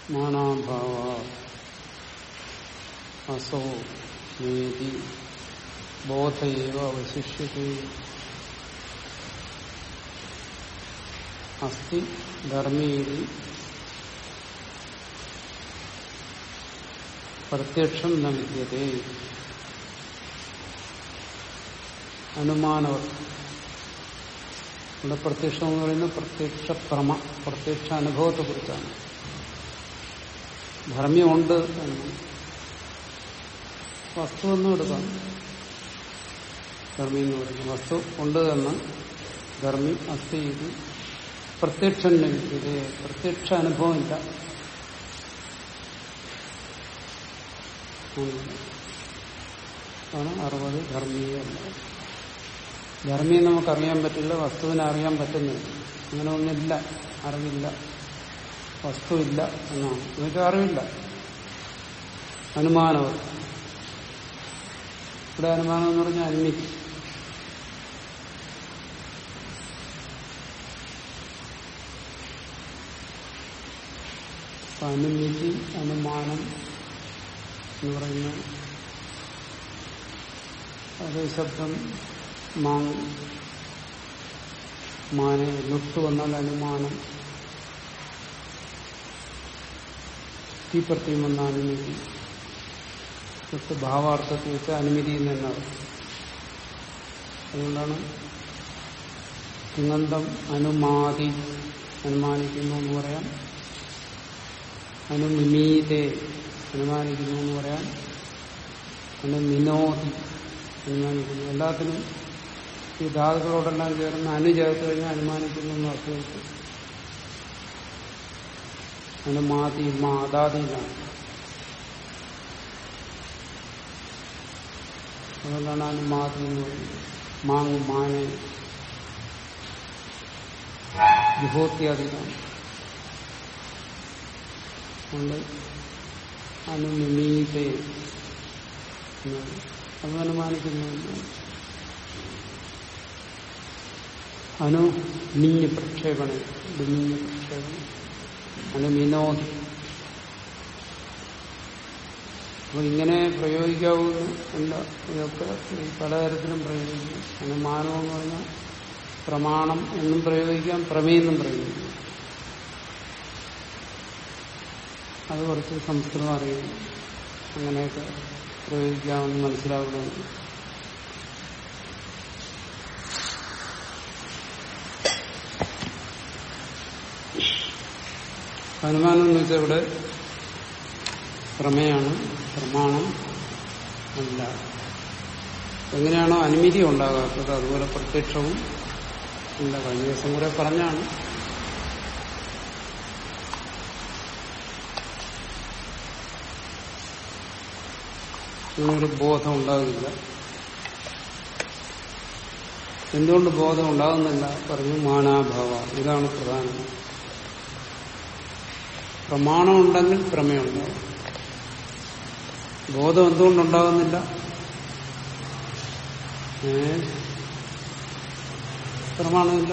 മാനാഭാവ അസോ നേതി ബോധയേവ അവശിഷ്യത്തെ അസ്തി ധർമ്മേരി പ്രത്യക്ഷം ന വിദ്യത്തെ അനുമാനവർ ഇവിടെ പ്രത്യക്ഷം എന്ന് പറയുന്നത് പ്രത്യക്ഷ പ്രമ പ്രത്യക്ഷ അനുഭവത്തെ കുറിച്ചാണ് ധർമ്മ്യമുണ്ട് എന്ന് വസ്തു എന്നും എടുക്കാം ധർമ്മി എന്ന് പറയുന്നത് വസ്തു ഉണ്ട് എന്ന് ധർമ്മി അസ്ഥി ഇത് പ്രത്യക്ഷം ലഭിച്ചത് പ്രത്യക്ഷ അനുഭവമില്ല ആണ് അറുപത് ധർമ്മീയല്ല ധർമ്മിയെ നമുക്കറിയാൻ പറ്റില്ല വസ്തുവിനെ അറിയാൻ പറ്റുന്നില്ല അങ്ങനെ ഒന്നില്ല അറിവില്ല വസ്തുവില്ല എന്നാണ് എന്നുവെച്ചാൽ അറിവില്ല അനുമാനവർ ഇവിടെ അനുമാനം എന്ന് പറഞ്ഞാൽ അനുമിതി അനുമിതി അനുമാനം എന്ന് പറയുന്ന അതേ ശബ്ദം മാങ് മാനെ ലുട്ട് വന്നാൽ അനുമാനം ഈ പ്രത്യം വന്ന അനുമതി ലുട്ട് ഭാവാർത്ഥത്തിൽ വെച്ച് അനുമതി എന്നാണ് അതുകൊണ്ടാണ് തിങ്ങന്തം അനുമാതി അനുമാനിക്കുന്നു എന്ന് പറയാം അനുമിമീതെ അനുമാനിക്കുന്നു എന്ന് പറയാം അനുമിനോതി അനുമാനിക്കുന്നു എല്ലാത്തിനും ഈ ധാതുക്കളോടെല്ലാം ചേർന്ന് അനു ചേർത്ത് കഴിഞ്ഞാൽ അനുമാനിക്കുന്നു എന്ന് അർത്ഥം കിട്ടും അനുമാതി മാതാതിയിലാണ് അതുകൊണ്ടാണ് അനുമാതി എന്ന് പറയുന്നത് മാങ് മാനെ വിഭൂത്യാദികളാണ് അതുകൊണ്ട് അനുമിമീതെ അത് അനുമാനിക്കുന്നു അനു മിഞ്ഞ് പ്രക്ഷേപണ മിഞ്ഞ് പ്രക്ഷേപണം അനു വിനോദി അപ്പൊ ഇങ്ങനെ പ്രയോഗിക്കാവുന്ന അല്ല ഇതൊക്കെ പലതരത്തിലും പ്രയോഗിക്കും അനുമാനം എന്ന് പറഞ്ഞാൽ പ്രമാണം എന്നും പ്രയോഗിക്കാം പ്രമേയെന്നും പ്രയോഗിക്കാം അത് കുറച്ച് സംസ്കൃതം അറിയും അങ്ങനെയൊക്കെ പ്രയോഗിക്കാമെന്ന് മനസ്സിലാകണമെന്ന് അനുമാനം എന്ന് വെച്ചാൽ ഇവിടെ പ്രമേയാണ് പ്രമാണം അല്ല എങ്ങനെയാണോ അനുമതി ഉണ്ടാകാത്തത് അതുപോലെ പ്രത്യക്ഷവും ഇല്ല കഴിഞ്ഞ ദിവസം കൂടെ പറഞ്ഞാണ് ഒരു ബോധം ഉണ്ടാകില്ല എന്തുകൊണ്ട് ബോധം ഉണ്ടാകുന്നില്ല പറഞ്ഞു മാനാഭാവ ഇതാണ് പ്രധാനം പ്രമാണം ഉണ്ടെങ്കിൽ പ്രമേയുണ്ടാവും ബോധം എന്തുകൊണ്ടുണ്ടാകുന്നില്ല ഏ പ്രമാണമില്ല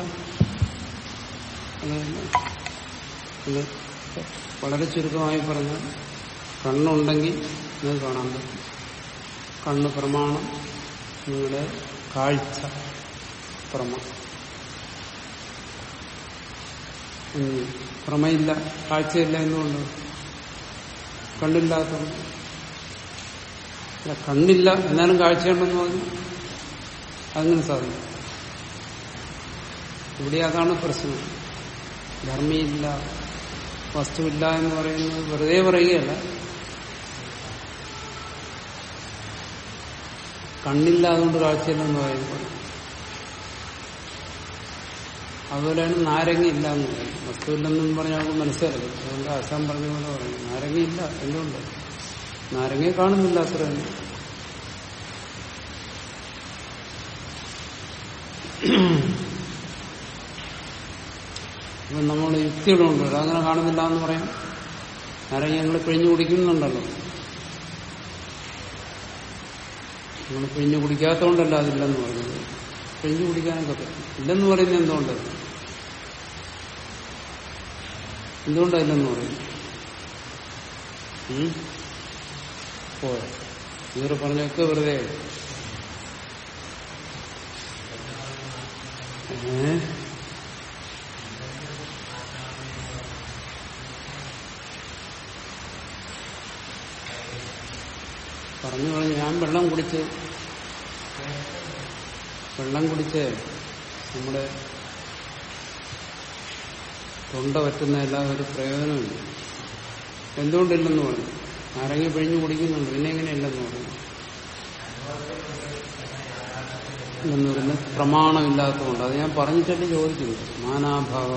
അത് വളരെ ചുരുക്കമായി പറഞ്ഞാൽ കണ്ണുണ്ടെങ്കിൽ നിങ്ങൾക്ക് കാണാൻ പറ്റും കണ്ണ് പ്രമാണം നിങ്ങളുടെ കാഴ്ച പ്രമ പ്രമയില്ല കാഴ്ചയില്ല എന്നുകൊണ്ട് കണ്ണില്ലാത്തതുകൊണ്ട് അല്ല കണ്ണില്ല എന്നാലും കാഴ്ചയുണ്ടെന്ന് പറഞ്ഞു അങ്ങനെ സാധിക്കും ഇവിടെ അതാണ് പ്രശ്നം ധർമ്മിയില്ല വസ്തുവില്ല എന്ന് പറയുന്നത് വെറുതെ പറയുകയല്ല കണ്ണില്ല അതുകൊണ്ട് കാഴ്ചയില്ലെന്ന് പറയുന്നത് അതുപോലെയാണ് നാരങ്ങ ഇല്ല എന്ന് പറയും വസ്തുവില്ലെന്നും പറഞ്ഞാൽ നമുക്ക് മനസ്സിലാക്കും അതുകൊണ്ട് ആശാൻ പറഞ്ഞ പോലെ പറയും നാരങ്ങ ഇല്ല എന്തുകൊണ്ട് നാരങ്ങയെ കാണുന്നില്ല അത്ര തന്നെ അപ്പൊ നമ്മൾ യുക്തികളുണ്ട് അങ്ങനെ കാണുന്നില്ല എന്ന് പറയാം നാരങ്ങ ഞങ്ങൾ പിഴിഞ്ഞു കുടിക്കുന്നുണ്ടല്ലോ നമ്മൾ പിഴിഞ്ഞു കുടിക്കാത്തതുകൊണ്ടല്ല അതില്ലെന്ന് പറയുന്നത് പിഴിഞ്ഞു കുടിക്കാനൊക്കെ പറ്റും ഇല്ലെന്ന് പറയുന്നത് എന്തുകൊണ്ട് എന്തുകൊണ്ടല്ലെന്ന് പറയുന്നു ഉം? പോയോ ഇവര് പറഞ്ഞൊക്കെ വെറുതെ ഏ പറഞ്ഞു പറഞ്ഞു ഞാൻ വെള്ളം കുടിച്ച് വെള്ളം കുടിച്ച് നമ്മുടെ തൊണ്ട പറ്റുന്ന എല്ലാ ഒരു പ്രയോജനമില്ല എന്തുകൊണ്ടില്ലെന്ന് പറഞ്ഞു നാരങ്ങ പിഴിഞ്ഞു കുടിക്കുന്നുണ്ട് പിന്നെ എങ്ങനെയല്ലെന്ന് പറഞ്ഞു എന്ന് പറയുന്നത് പ്രമാണമില്ലാത്തതുകൊണ്ട് അത് ഞാൻ പറഞ്ഞിട്ടല്ലേ ചോദിക്കുന്നത് മാനാഭാവ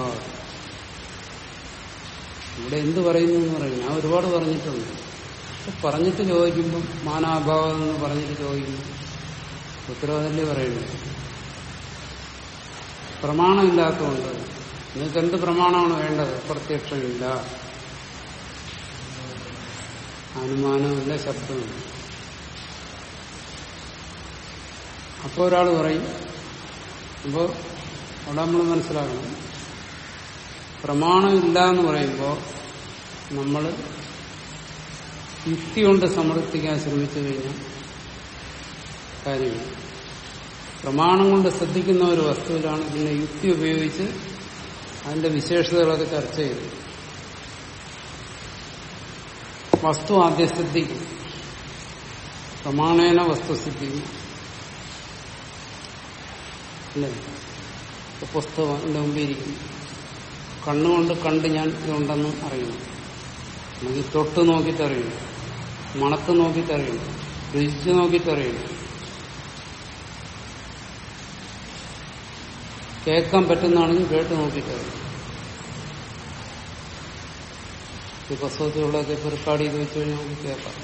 ഇവിടെ എന്ത് പറയുന്നു എന്ന് പറയും ഞാൻ ഒരുപാട് പറഞ്ഞിട്ടുണ്ട് പക്ഷെ പറഞ്ഞിട്ട് ചോദിക്കുമ്പം മാനാഭാവം എന്ന് പറഞ്ഞിട്ട് ചോദിക്കുന്നു ഉത്തരവാദല്ലേ പറയുന്നത് പ്രമാണമില്ലാത്തതുകൊണ്ട് നിങ്ങൾക്ക് എന്ത് പ്രമാണമാണ് വേണ്ടത് പ്രത്യക്ഷമില്ല അനുമാനമില്ല ശബ്ദമില്ല അപ്പോൾ ഒരാൾ പറയും അപ്പോൾ അവിടെ നമ്മൾ മനസ്സിലാക്കണം പ്രമാണമില്ല എന്ന് പറയുമ്പോൾ നമ്മൾ യുക്തി കൊണ്ട് സമർത്ഥിക്കാൻ ശ്രമിച്ചു കഴിഞ്ഞാൽ കാര്യമില്ല പ്രമാണം കൊണ്ട് ശ്രദ്ധിക്കുന്ന ഒരു വസ്തുവിലാണ് പിന്നെ യുക്തി ഉപയോഗിച്ച് അതിന്റെ വിശേഷതകളൊക്കെ ചർച്ച ചെയ്തു വസ്തു ആദ്യം ശ്രദ്ധിക്കും പ്രമാണേന വസ്തു സിദ്ധിക്കും അല്ലേ ഇപ്പൊ പുസ്തകം എന്റെ മുമ്പിൽ ഇരിക്കും കണ്ണുകൊണ്ട് കണ്ട് ഞാൻ ഇതുണ്ടെന്ന് അറിയണം നമുക്ക് തൊട്ട് നോക്കിയിട്ട് അറിയണം മണത്ത് നോക്കിയിട്ട് അറിയണം രുചിച്ച് നോക്കിയിട്ട് അറിയണം കേൾക്കാൻ പറ്റുന്നതാണെങ്കിൽ കേട്ട് നോക്കിയിട്ട് അറിയണം ഈ പുസ്തകത്തിലുള്ളതൊക്കെ ഇപ്പൊ റെക്കോർഡ് ചെയ്ത് വെച്ച് കഴിഞ്ഞാൽ നമുക്ക് കേൾക്കാം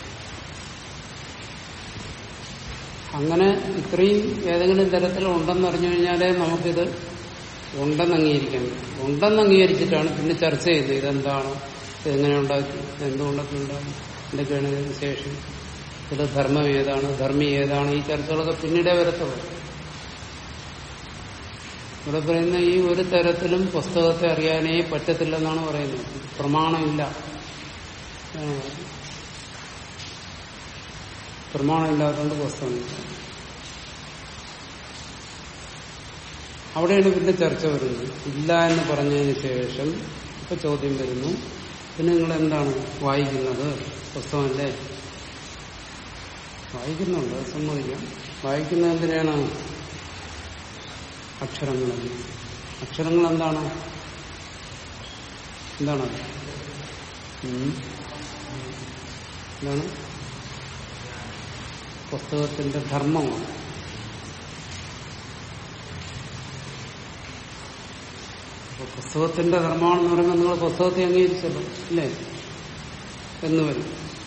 അങ്ങനെ ഇത്രയും ഏതെങ്കിലും തരത്തിൽ ഉണ്ടെന്ന് അറിഞ്ഞു കഴിഞ്ഞാലേ നമുക്കിത് ഉണ്ടെന്ന് അംഗീകരിക്കാൻ പറ്റും ഉണ്ടെന്ന് അംഗീകരിച്ചിട്ടാണ് പിന്നെ ചർച്ച ചെയ്തത് ഇതെന്താണ് ഇതെങ്ങനെ ഉണ്ടാക്കി എന്തുകൊണ്ടൊക്കെ ഉണ്ടാക്കി എന്തൊക്കെയാണ് ഇതിന് ശേഷം ഇത് ധർമ്മം ഏതാണ് ധർമ്മി ഏതാണ് ഈ ചർച്ചകളൊക്കെ പിന്നീടേ വരത്തുള്ളൂ ഇവിടെ പറയുന്ന ഈ ഒരു തരത്തിലും പുസ്തകത്തെ അറിയാനേ പറ്റത്തില്ലെന്നാണ് പറയുന്നത് പ്രമാണമില്ല ആണ് പറയുന്നത്. പ്രമാണമില്ലാത്തതുകൊണ്ട് പുസ്തകമില്ല അവിടെയാണ് പിന്നെ ചർച്ച വരുന്നത് ഇല്ല എന്ന് പറഞ്ഞതിന് ശേഷം ഇപ്പൊ ചോദ്യം വരുന്നു പിന്നെ നിങ്ങൾ എന്താണ് വായിക്കുന്നത് പുസ്തകമല്ലേ വായിക്കുന്നുണ്ട് അത് സമ്മതിക്കാം വായിക്കുന്നത് എന്തിനാണ് അക്ഷരങ്ങളല്ല അക്ഷരങ്ങൾ എന്താണ് എന്താണ് ഉം. എന്താണ് പുസ്തകത്തിന്റെ ധർമ്മമാണ് അപ്പൊ പുസ്തകത്തിന്റെ ധർമ്മമാണെന്ന് പറയുമ്പോൾ നിങ്ങൾ പുസ്തകത്തെ അംഗീകരിച്ചല്ലോ അല്ലേ എന്ന് വരും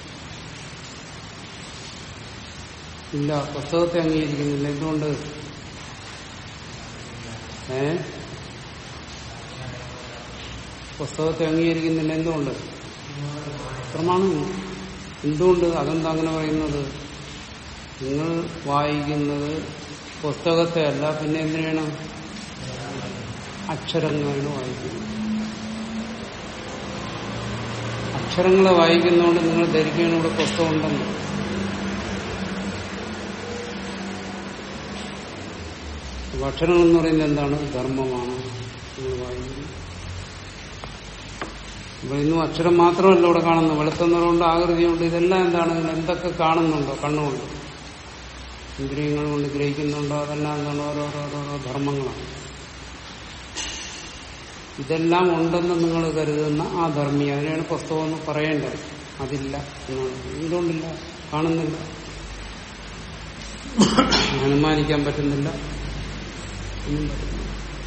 ഇല്ല പുസ്തകത്തെ അംഗീകരിക്കുന്നില്ല എന്തുകൊണ്ട് ഏ പുസ്തകത്തെ അംഗീകരിക്കുന്നില്ല എന്തുകൊണ്ട് പ്രമാണമില്ല എന്തുകൊണ്ട് അതെന്താ അങ്ങനെ പറയുന്നത് നിങ്ങൾ വായിക്കുന്നത് പുസ്തകത്തെ അല്ല പിന്നെ എന്തിനാണ് അക്ഷരങ്ങളാണ് വായിക്കുന്നത് അക്ഷരങ്ങളെ വായിക്കുന്നതുകൊണ്ട് നിങ്ങൾ ധരിക്കുകയാണ് ഇവിടെ പുസ്തകം ഉണ്ടെന്ന് അപ്പൊ അക്ഷരങ്ങൾ എന്ന് പറയുന്നത് എന്താണ് ധർമ്മമാണ് നിങ്ങൾ വായിക്കുന്നത് അപ്പൊ ഇന്നും അക്ഷരം മാത്രമല്ല ഇവിടെ കാണുന്നത് വെളുത്ത നിറമുണ്ട് ആകൃതിയുണ്ട് ഇതെല്ലാം എന്താണ് ഇതിൽ എന്തൊക്കെ കാണുന്നുണ്ടോ കണ്ണുകൊണ്ട് ഇന്ദ്രിയങ്ങൾ കൊണ്ട് ഗ്രഹിക്കുന്നുണ്ടോ അതെല്ലാം എന്താണ് ഓരോരോരോ ധർമ്മങ്ങളാണ് ഇതെല്ലാം ഉണ്ടെന്ന് നിങ്ങൾ കരുതുന്ന ആ ധർമ്മി അതിനെയാണ് പുസ്തകം എന്ന് പറയേണ്ടത് അതില്ല എന്നാണ് എന്തുകൊണ്ടില്ല കാണുന്നില്ല അനുമാനിക്കാൻ പറ്റുന്നില്ല ഒന്നും പറ്റുന്നില്ല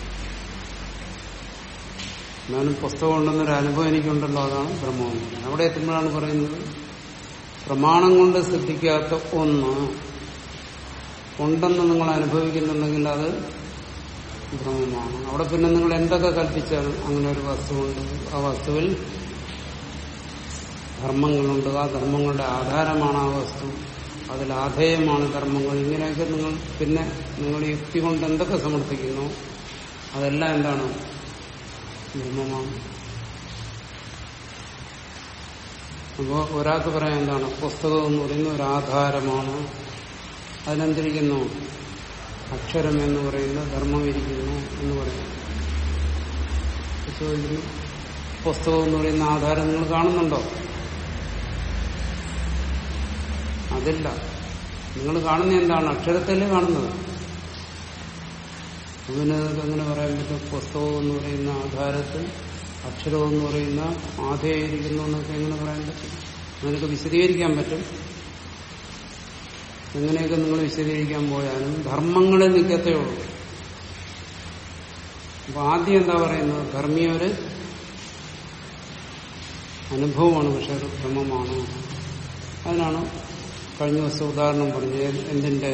എന്നാലും പുസ്തകം ഉണ്ടെന്നൊരു അനുഭവം എനിക്കുണ്ടല്ലോ അതാണ് ബ്രഹ്മം അവിടെ എത്തുമ്പോഴാണ് പറയുന്നത് പ്രമാണം കൊണ്ട് ശ്രദ്ധിക്കാത്ത ഒന്ന് ഉണ്ടെന്ന് നിങ്ങൾ അനുഭവിക്കുന്നുണ്ടെങ്കിൽ അത് ഭ്രമമാണ് അവിടെ പിന്നെ നിങ്ങൾ എന്തൊക്കെ കൽപ്പിച്ചാലും അങ്ങനെ ഒരു വസ്തുവുണ്ട് ആ വസ്തുവിൽ ധർമ്മങ്ങളുണ്ട് ആ ധർമ്മങ്ങളുടെ ആധാരമാണ് ആ വസ്തു അതിൽ ആധേയമാണ് ധർമ്മങ്ങൾ ഇങ്ങനെയൊക്കെ നിങ്ങൾ പിന്നെ നിങ്ങൾ യുക്തി കൊണ്ട് എന്തൊക്കെ സമർത്ഥിക്കുന്നു അതെല്ലാം എന്താണ് ബ്രഹ്മമാണ് അപ്പോൾ ഒരാൾക്ക് പറയാൻ എന്താണ് പുസ്തകം എന്ന് പറയുന്ന ഒരു ആധാരമാണ് അതിനെന്തിരിക്കുന്നു അക്ഷരം എന്ന് പറയുന്ന ധർമ്മം ഇരിക്കുന്നു എന്ന് പറയുന്നു ചോദിക്കുന്നു പുസ്തകം എന്ന് പറയുന്ന ആധാരം നിങ്ങൾ കാണുന്നുണ്ടോ അതില്ല നിങ്ങൾ കാണുന്ന എന്താണ് അക്ഷരത്തല്ലേ കാണുന്നത് പിന്നെ നിങ്ങൾക്ക് എങ്ങനെ പറയാൻ പറ്റും പുസ്തകം എന്ന് പറയുന്ന ആധാരത്തിൽ അക്ഷരം എന്ന് പറയുന്ന ആധേയിരിക്കുന്നു എന്നൊക്കെ എങ്ങനെ പറയാൻ പറ്റും അതിനൊക്കെ വിശദീകരിക്കാൻ പറ്റും എങ്ങനെയൊക്കെ നിങ്ങൾ വിശദീകരിക്കാൻ പോയാലും ധർമ്മങ്ങളെ നിൽക്കത്തേ ഉള്ളൂ അപ്പൊ ആദ്യം എന്താ പറയുന്നത് ധർമ്മിയ ഒരു അനുഭവമാണ് പക്ഷെ ഒരു ഭ്രമമാണ് അതിനാണ് കഴിഞ്ഞ ദിവസം ഉദാഹരണം പറഞ്ഞത് എന്തിന്റെ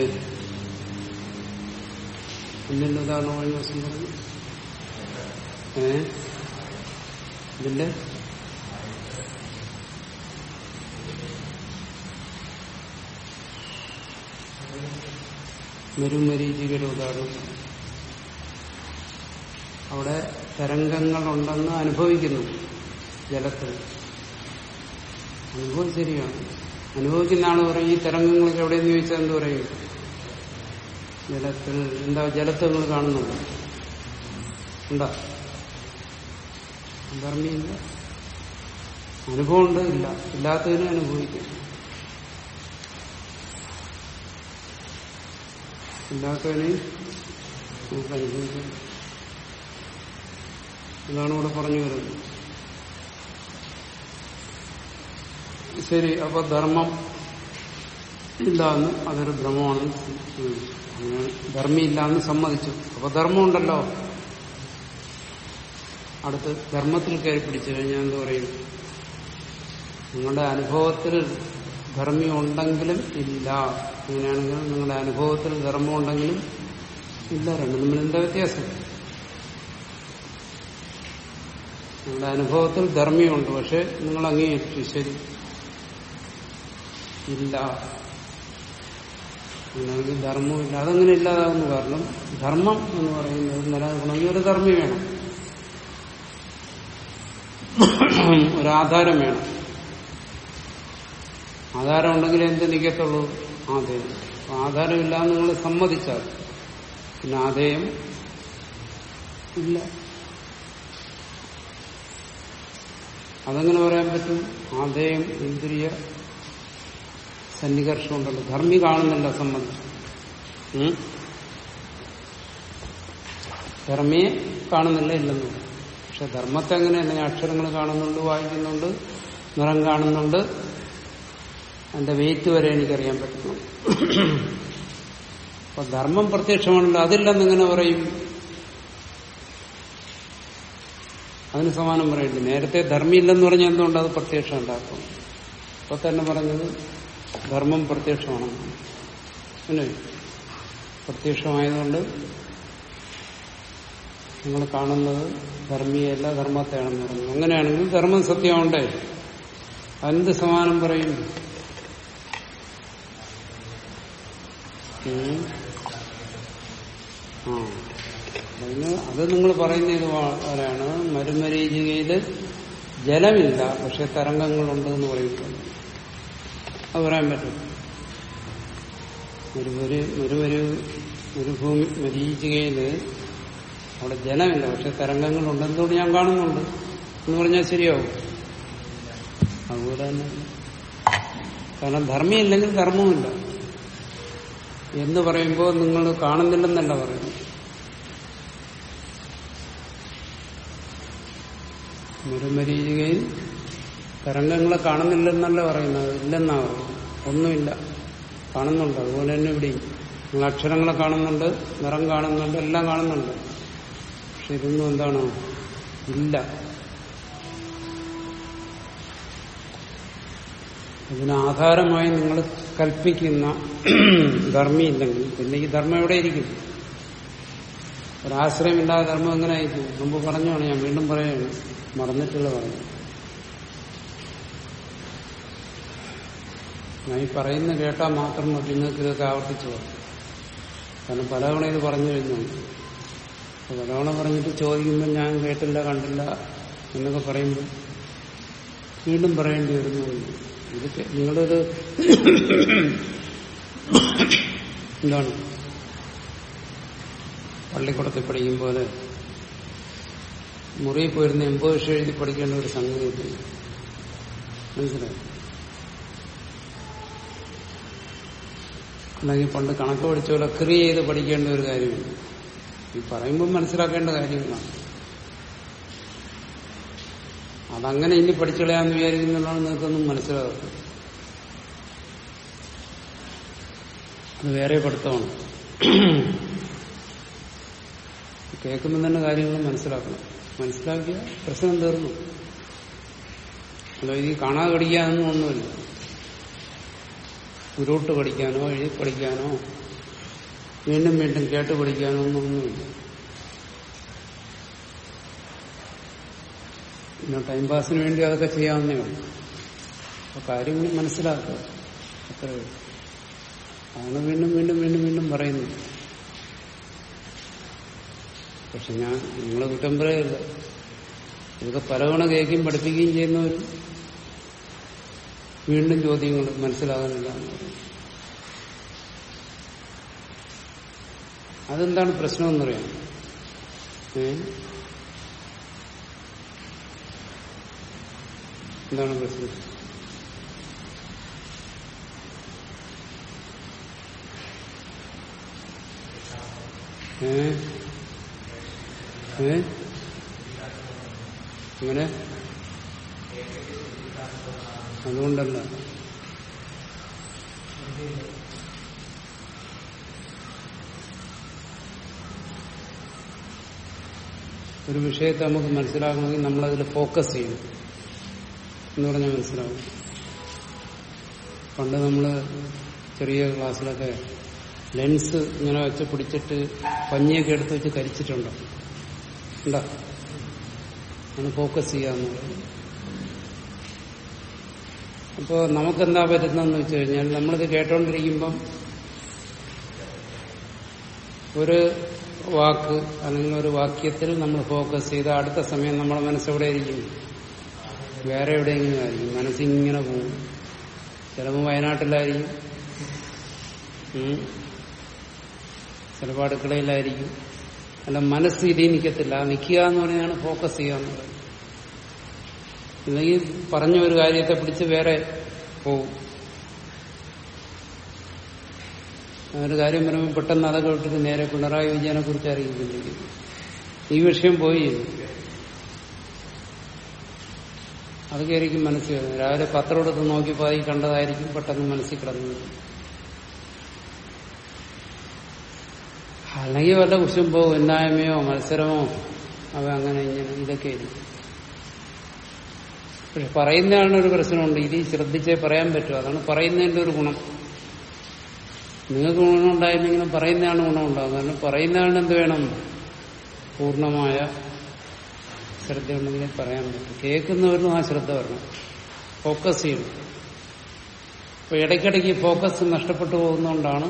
എന്തിന്റെ ഉദാഹരണം കഴിഞ്ഞ ദിവസം പറഞ്ഞു ഏ ഇതിന്റെ മരുമരീചികയുടെ ഉദാഹരണം അവിടെ തരംഗങ്ങളുണ്ടെന്ന് അനുഭവിക്കുന്നു ജലത്തിൽ അനുഭവം ശരിയാണ് അനുഭവിക്കുന്ന ആള് പറയും ഈ തരംഗങ്ങളൊക്കെ എവിടെയെന്ന് ചോദിച്ചാൽ എന്ത് പറയും ജലത്തിൽ എന്താ ജലത്തിൽ നിങ്ങൾ കാണുന്നുണ്ടോ ഉണ്ടോ ധർമ്മിയില്ല അനുഭവമുണ്ട് ഇല്ല ഇല്ലാത്തതിനും അനുഭവിക്കും ഇല്ലാത്തതിനെ നമുക്ക് അനുഭവിക്കാം ഇതാണ് ഇവിടെ പറഞ്ഞു വരുന്നത് ശരി അപ്പൊ ധർമ്മം ഇല്ലാന്ന് അതൊരു ഭ്രമമാണ് ഉം. അങ്ങനെ ധർമ്മിയില്ലാന്ന് സമ്മതിച്ചു അപ്പൊ ധർമ്മമുണ്ടല്ലോ അടുത്ത് ധർമ്മത്തിൽ കയറി പിടിച്ചു കഴിഞ്ഞാൽ എന്ത് പറയും നിങ്ങളുടെ അനുഭവത്തിൽ ധർമ്മി ഉണ്ടെങ്കിലും ഇല്ല അങ്ങനെയാണെങ്കിൽ നിങ്ങളുടെ അനുഭവത്തിൽ ധർമ്മം ഉണ്ടെങ്കിലും ഇല്ല രണ്ടും തമ്മിൽ എന്താ വ്യത്യാസം നിങ്ങളുടെ അനുഭവത്തിൽ ധർമ്മിയുണ്ട് പക്ഷെ നിങ്ങൾ അംഗീകരിച്ചു ശരി ഇല്ല അങ്ങനെയാണെങ്കിൽ ധർമ്മമില്ല അതങ്ങനെ ഇല്ലാതാവുന്നു കാരണം ധർമ്മം എന്ന് പറയുന്നത് നിലനിൽക്കണമെങ്കിൽ ഒരു ധർമ്മി വേണം ഒരാധാരം വേണം ആധാരം ഉണ്ടെങ്കിൽ എന്ത് നിൽക്കത്തുള്ളൂ ആധേയം അപ്പൊ ആധാരമില്ല എന്ന് നിങ്ങൾ സമ്മതിച്ചാൽ പിന്നെ ആധേയം ഇല്ല അതെങ്ങനെ പറയാൻ പറ്റും ആധേയം ഇന്ദ്രിയ സന്നികർഷം ഉണ്ടല്ലോ ധർമ്മി കാണുന്നില്ല സംബന്ധിച്ചു ഉം? ധർമ്മിയെ കാണുന്നില്ല ഇല്ലെന്ന് പറയും. പക്ഷെ ധർമ്മത്തെ എങ്ങനെയല്ല ഞാൻ അക്ഷരങ്ങൾ കാണുന്നുണ്ട് വായിക്കുന്നുണ്ട് നിറം കാണുന്നുണ്ട് അതിന്റെ വെയിറ്റ് വരെ എനിക്കറിയാൻ പറ്റുന്നു അപ്പൊ ധർമ്മം പ്രത്യക്ഷമാണല്ലോ അതില്ലെന്നിങ്ങനെ പറയും അതിന് സമാനം പറയണ്ട നേരത്തെ ധർമ്മിയില്ലെന്ന് പറഞ്ഞാൽ എന്തുകൊണ്ട് അത് പ്രത്യക്ഷം ഉണ്ടാക്കും ഇപ്പൊ തന്നെ പറഞ്ഞത് ധർമ്മം പ്രത്യക്ഷമാണെന്ന് അല്ലേ പ്രത്യക്ഷമായതുകൊണ്ട് നിങ്ങൾ കാണുന്നത് ധർമ്മിയല്ല ധർമ്മത്തെയാണെന്ന് പറഞ്ഞു അങ്ങനെയാണെങ്കിൽ ധർമ്മം സത്യമുണ്ടേ എന്ത് സമാനം പറയും ഉം. ആ അതിന് അത് നിങ്ങൾ പറയുന്ന ഇത് ആരാണ് മരുമരീചികയില് ജലമില്ല പക്ഷെ തരംഗങ്ങളുണ്ട് എന്ന് പറയുന്നത് അത് പറയാൻ പറ്റും മരുമരു മരുമരു മരുഭൂമി മരീചികയില് അവിടെ ജലമില്ല പക്ഷെ തരംഗങ്ങളുണ്ട് എന്തുകൊണ്ട് ഞാൻ കാണുന്നുണ്ട് എന്ന് പറഞ്ഞാൽ ശരിയാവും അതുപോലെ തന്നെ കാരണം ധർമ്മിയില്ലെങ്കിൽ ധർമ്മവുമില്ല എന്ന് പറയുമ്പോൾ നിങ്ങൾ കാണുന്നില്ലെന്നല്ല പറയുന്നു മുരുമരീചികയിൽ തരംഗങ്ങളെ കാണുന്നില്ലെന്നല്ല പറയുന്നത് ഇല്ലെന്നാ പറയുന്നത് ഒന്നുമില്ല കാണുന്നുണ്ട് അതുപോലെ തന്നെ ഇവിടെയും നിങ്ങൾ അക്ഷരങ്ങളെ കാണുന്നുണ്ട് നിറം കാണുന്നുണ്ട് എല്ലാം കാണുന്നുണ്ട് പക്ഷെ ഇതൊന്നും എന്താണ് ഇല്ല ഇതിന് ആധാരമായി നിങ്ങൾ കൽപ്പിക്കുന്ന ധർമ്മി ഇല്ലെങ്കിൽ പിന്നെ ഈ ധർമ്മം എവിടെ ഇരിക്കും ഒരാശ്രയമില്ലാതെ ധർമ്മം എങ്ങനെ ആയിരിക്കും മുമ്പ് പറഞ്ഞാണ് ഞാൻ വീണ്ടും പറയുകയാണ് മറന്നിട്ടുള്ള പറഞ്ഞു ഞാൻ ഈ പറയുന്ന കേട്ടാൽ മാത്രം മതി നിങ്ങൾക്ക് ഇതൊക്കെ ആവർത്തിച്ചു പോകും കാരണം പലതവണ ഇത് പറഞ്ഞു കഴിഞ്ഞു അപ്പൊ പലതവണ പറഞ്ഞിട്ട് ചോദിക്കുമ്പോൾ ഞാൻ കേട്ടില്ല കണ്ടില്ല എന്നൊക്കെ പറയുമ്പോൾ വീണ്ടും പറയേണ്ടി വരുന്നു ഇത് കേ- നിങ്ങളൊരു എന്താണ് പള്ളിക്കൂടത്തിൽ പഠിക്കും പോലെ മുറിയിൽ പോയിരുന്ന എൺപത് വർഷം എഴുതി പഠിക്കേണ്ട ഒരു സംഗതി ഇല്ല. മനസ്സിലായി അല്ലെങ്കിൽ പണ്ട് കണക്ക് പഠിച്ച പോലെ ക്രിയ ചെയ്ത് പഠിക്കേണ്ട ഒരു കാര്യമില്ല ഈ പറയുമ്പോൾ മനസ്സിലാക്കേണ്ട കാര്യങ്ങളാണ് അതങ്ങനെ ഇനി പഠിച്ചളയാന്ന് വിചാരിക്കുന്നതാണ് നിങ്ങൾക്കൊന്നും മനസ്സിലാകുന്നത് അത് വേറെ പഠിത്തമാണ് കേൾക്കുമ്പോൾ തന്നെ കാര്യങ്ങൾ മനസ്സിലാക്കണം മനസ്സിലാക്കിയ പ്രശ്നം തീർന്നു അല്ല ഇത് കാണാതെ പഠിക്കാനൊന്നും ഒന്നുമില്ല ഉരുട്ട് പഠിക്കാനോ എഴുതി പഠിക്കാനോ വീണ്ടും വീണ്ടും കേട്ട് പഠിക്കാനോ ഒന്നും ഒന്നുമില്ല പിന്നെ ടൈം പാസിന് വേണ്ടി അതൊക്കെ ചെയ്യാവുന്നേ ഉള്ളൂ അപ്പൊ കാര്യങ്ങൾ മനസ്സിലാക്കുക അത്രയേ ഉള്ളൂ അതാണ് വീണ്ടും വീണ്ടും വീണ്ടും വീണ്ടും പറയുന്നത് പക്ഷെ ഞാൻ നിങ്ങളെ കുറ്റം പറയല്ല ഇതൊക്കെ പലതവണ കേൾക്കുകയും പഠിപ്പിക്കുകയും ചെയ്യുന്നവർ വീണ്ടും ചോദ്യങ്ങൾ മനസ്സിലാകുന്നില്ല എന്ന് പറയും. അതെന്താണ് പ്രശ്നമെന്നറിയാം ഏ എന്താണ് പ്രശ്നം ഏ ഏ അങ്ങനെ അതുകൊണ്ടല്ല ഒരു വിഷയത്തെ നമുക്ക് മനസ്സിലാക്കണമെങ്കിൽ നമ്മളതിൽ ഫോക്കസ് ചെയ്യും എന്ന് പറഞ്ഞാൽ മനസ്സിലാവും പണ്ട് നമ്മൾ ചെറിയ ക്ലാസ്സിലൊക്കെ ലെൻസ് ഇങ്ങനെ വെച്ച് പിടിച്ചിട്ട് പഞ്ഞിയൊക്കെ എടുത്ത് വെച്ച് കരിച്ചിട്ടുണ്ടോ ഉണ്ടോ ആണ് ഫോക്കസ് ചെയ്യാന്ന് പറയുന്നത് അപ്പോൾ നമുക്കെന്താ പറ്റുന്നതെന്ന് വെച്ച് കഴിഞ്ഞാൽ നമ്മളിത് കേട്ടോണ്ടിരിക്കുമ്പം ഒരു വാക്ക് അല്ലെങ്കിൽ ഒരു വാക്യത്തിൽ നമ്മൾ ഫോക്കസ് ചെയ്ത് അടുത്ത സമയം നമ്മുടെ മനസ്സെവിടെ ഇരിക്കും വേറെ എവിടെയെങ്കിലും ആയിരിക്കും മനസ്സിങ്ങനെ പോകും ചിലപ്പോൾ വയനാട്ടിലായിരിക്കും ഉം. ചിലപ്പോൾ അടുക്കളയിലായിരിക്കും അല്ല മനസ്സ് ഇതിൽ നിൽക്കത്തില്ല ആ നിൽക്കുക എന്ന് പറഞ്ഞാണ് ഫോക്കസ് ചെയ്യുക എന്ന് പറയുന്നത് ഇല്ലെങ്കിൽ പറഞ്ഞ ഒരു കാര്യത്തെ പിടിച്ച് വേറെ പോവും ഒരു കാര്യം പറയുമ്പോൾ പെട്ടെന്ന് അതൊക്കെ വിട്ടിട്ട് നേരെ പിണറായി വിജയനെ കുറിച്ച് അറിയിക്കുന്നില്ല ഈ വിഷയം പോയി അത് കയറിക്കും മനസ്സിൽ വരുന്നത് രാവിലെ പത്രം എടുത്ത് നോക്കിയപ്പോൾ ഈ കണ്ടതായിരിക്കും പെട്ടെന്ന് മനസ്സിൽ കിടന്നത് അല്ലെങ്കിൽ വല്ല കുശുമ്പോ ഉന്നായ്മയോ മത്സരമോ അവ അങ്ങനെ ഇങ്ങനെ ഇതൊക്കെ ആയിരിക്കും പക്ഷെ പറയുന്നതാണ് ഒരു പ്രശ്നമുണ്ട് ഇത് ശ്രദ്ധിച്ചേ പറയാൻ പറ്റും അതാണ് പറയുന്നതിന്റെ ഒരു ഗുണം നിങ്ങൾക്ക് ഗുണം ഉണ്ടായില്ലെങ്കിലും പറയുന്നതാണ് ഗുണം ഉണ്ടാകും കാരണം പറയുന്നതാണ് എന്ത് വേണം പൂർണ്ണമായ ശ്രദ്ധയുണ്ടെങ്കിൽ പറയാൻ പറ്റും കേൾക്കുന്നവരും ആ ശ്രദ്ധ വരണം ഫോക്കസ് ചെയ്യണം അപ്പൊ ഇടയ്ക്കിടയ്ക്ക് ഫോക്കസ് നഷ്ടപ്പെട്ടു പോകുന്നതുകൊണ്ടാണ്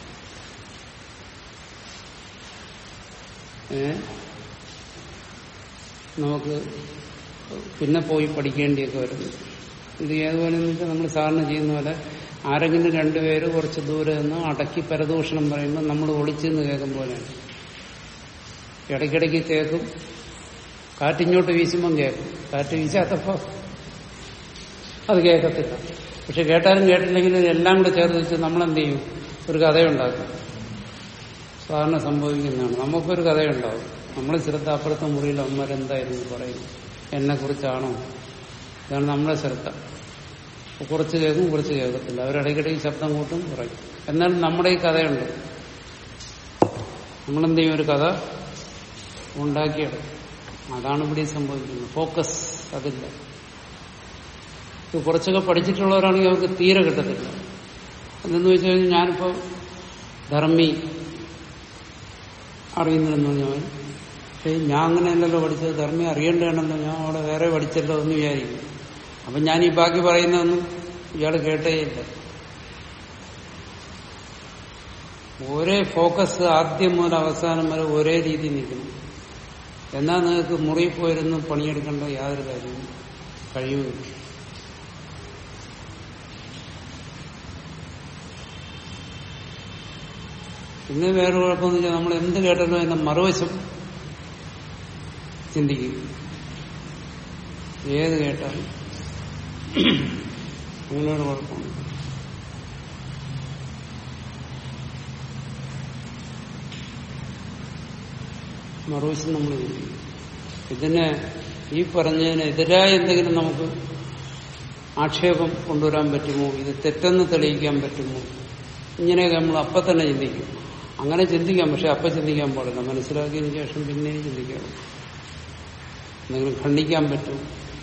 ഏ, നമുക്ക് പിന്നെ പോയി പഠിക്കേണ്ടിയൊക്കെ വരുന്നു ഇത് ഏതുപോലെ എന്ന് വെച്ചാൽ നമ്മൾ സാറിന് ചെയ്യുന്ന പോലെ ആരെങ്കിലും രണ്ടുപേര് കുറച്ച് ദൂരെ നിന്ന് അടക്കി പരദൂഷണം പറയുമ്പോൾ നമ്മൾ ഒളിച്ചെന്ന് കേൾക്കും പോലെയാണ് ഇടയ്ക്കിടയ്ക്ക് കേൾക്കും കാറ്റിങ്ങോട്ട് വീശുമ്പം കേൾക്കും കാറ്റ് വീശാത്തപ്പോ അത് കേൾക്കത്തില്ല പക്ഷെ കേട്ടാലും കേട്ടില്ലെങ്കിലും ഇതെല്ലാം കൂടെ ചേർത്ത് വെച്ച് നമ്മളെന്ത് ചെയ്യും ഒരു കഥയുണ്ടാക്കും സാധാരണ സംഭവിക്കുന്നതാണ് നമുക്കൊരു കഥയുണ്ടാവും നമ്മൾ ശ്രദ്ധ അപ്പുറത്തെ മുറിയിൽ അമ്മരെന്തായിരുന്നു പറയും എന്നെ കുറിച്ചാണോ ഇതാണ് നമ്മുടെ ശ്രദ്ധ അപ്പൊ കുറച്ച് കേൾക്കും കുറച്ച് കേൾക്കത്തില്ല അവരിടയ്ക്കിടയ്ക്ക് ശബ്ദം കൂട്ടും പറയും എന്നാൽ നമ്മുടെ ഈ കഥയുണ്ട് നമ്മളെന്ത് ചെയ്യും ഒരു കഥ ഉണ്ടാക്കിയെടുക്കും അതാണ് ഇവിടെ സംഭവിക്കുന്നത് ഫോക്കസ് അതില്ല ഇത് കുറച്ചൊക്കെ പഠിച്ചിട്ടുള്ളവരാണെങ്കിൽ അവർക്ക് തീരെ കിട്ടത്തില്ല എന്തെന്ന് വെച്ച് കഴിഞ്ഞാൽ ഞാനിപ്പോ ധർമ്മി അറിയുന്നില്ലെന്ന് പറഞ്ഞാൽ ഏയ് ഞാൻ അങ്ങനെയല്ലല്ലോ പഠിച്ചത് ധർമ്മി അറിയേണ്ടതാണെന്നോ ഞാൻ അവിടെ വേറെ പഠിച്ചല്ലോ എന്ന് വിചാരിക്കും അപ്പൊ ഞാൻ ഈ ബാക്കി പറയുന്നതൊന്നും ഇയാൾ കേട്ടേയില്ല ഒരേ ഫോക്കസ് ആദ്യം മുതൽ അവസാനം വരെ ഒരേ രീതി നിൽക്കണം എന്നാൽ നിങ്ങൾക്ക് മുറിയിൽ പോയിരുന്ന് പണിയെടുക്കേണ്ട യാതൊരു കാര്യവും കഴിയുമില്ല പിന്നെ വേറെ കുഴപ്പമെന്ന് വെച്ചാൽ നമ്മൾ എന്ത് കേട്ടാലും അതിന്റെ മറുവശം ചിന്തിക്കും ഏത് കേട്ടാലും അങ്ങനെ ഒരു കുഴപ്പമുണ്ട് മറുവശം നമ്മൾ ചിന്തിക്കും ഇതിനെ ഈ പറഞ്ഞതിനെതിരായ എന്തെങ്കിലും നമുക്ക് ആക്ഷേപം കൊണ്ടുവരാൻ പറ്റുമോ ഇത് തെറ്റെന്ന് തെളിയിക്കാൻ പറ്റുമോ ഇങ്ങനെയൊക്കെ നമ്മൾ അപ്പം തന്നെ ചിന്തിക്കും അങ്ങനെ ചിന്തിക്കാം പക്ഷെ അപ്പം ചിന്തിക്കാൻ പാടില്ല മനസ്സിലാക്കിയതിന് ശേഷം പിന്നെയും ചിന്തിക്കണം എന്തെങ്കിലും ഖണ്ഡിക്കാൻ പറ്റും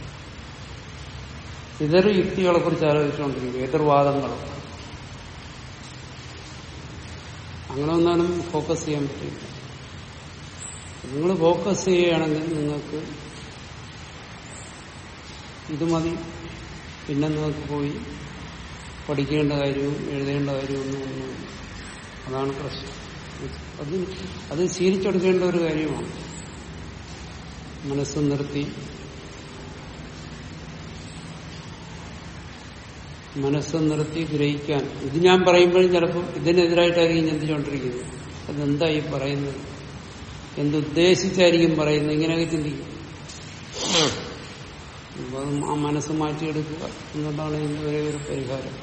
ഇതര യുക്തികളെ കുറിച്ച് ആലോചിച്ചുകൊണ്ടിരിക്കും എതിർവാദങ്ങളും അങ്ങനെ ഒന്നാലും ഫോക്കസ് ചെയ്യാൻ പറ്റില്ല നിങ്ങൾ ഫോക്കസ് ചെയ്യുകയാണെങ്കിൽ നിങ്ങൾക്ക് ഇത് മതി പിന്നെ നിങ്ങൾക്ക് പോയി പഠിക്കേണ്ട കാര്യവും എഴുതേണ്ട കാര്യവും ഒന്നും ഒന്നും അതാണ് പ്രശ്നം അത് അത് ശീലിച്ചെടുക്കേണ്ട ഒരു കാര്യമാണ് മനസ്സ് നിർത്തി മനസ്സ് നിർത്തി ഗ്രഹിക്കാൻ ഇത് ഞാൻ പറയുമ്പോഴും ചിലപ്പോൾ ഇതിനെതിരായിട്ടായിരിക്കും ചിന്തിച്ചുകൊണ്ടിരിക്കുന്നത് അതെന്താ ഈ പറയുന്നത് എന്തുദ്ദേശിച്ചായിരിക്കും പറയുന്നത് ഇങ്ങനെയൊക്കെ ചിന്തിക്കും അപ്പൊ അത് ആ മനസ്സ് മാറ്റിയെടുക്കുക എന്നുള്ളതാണ് ഇതിന്റെ ഒരേ ഒരു പരിഹാരം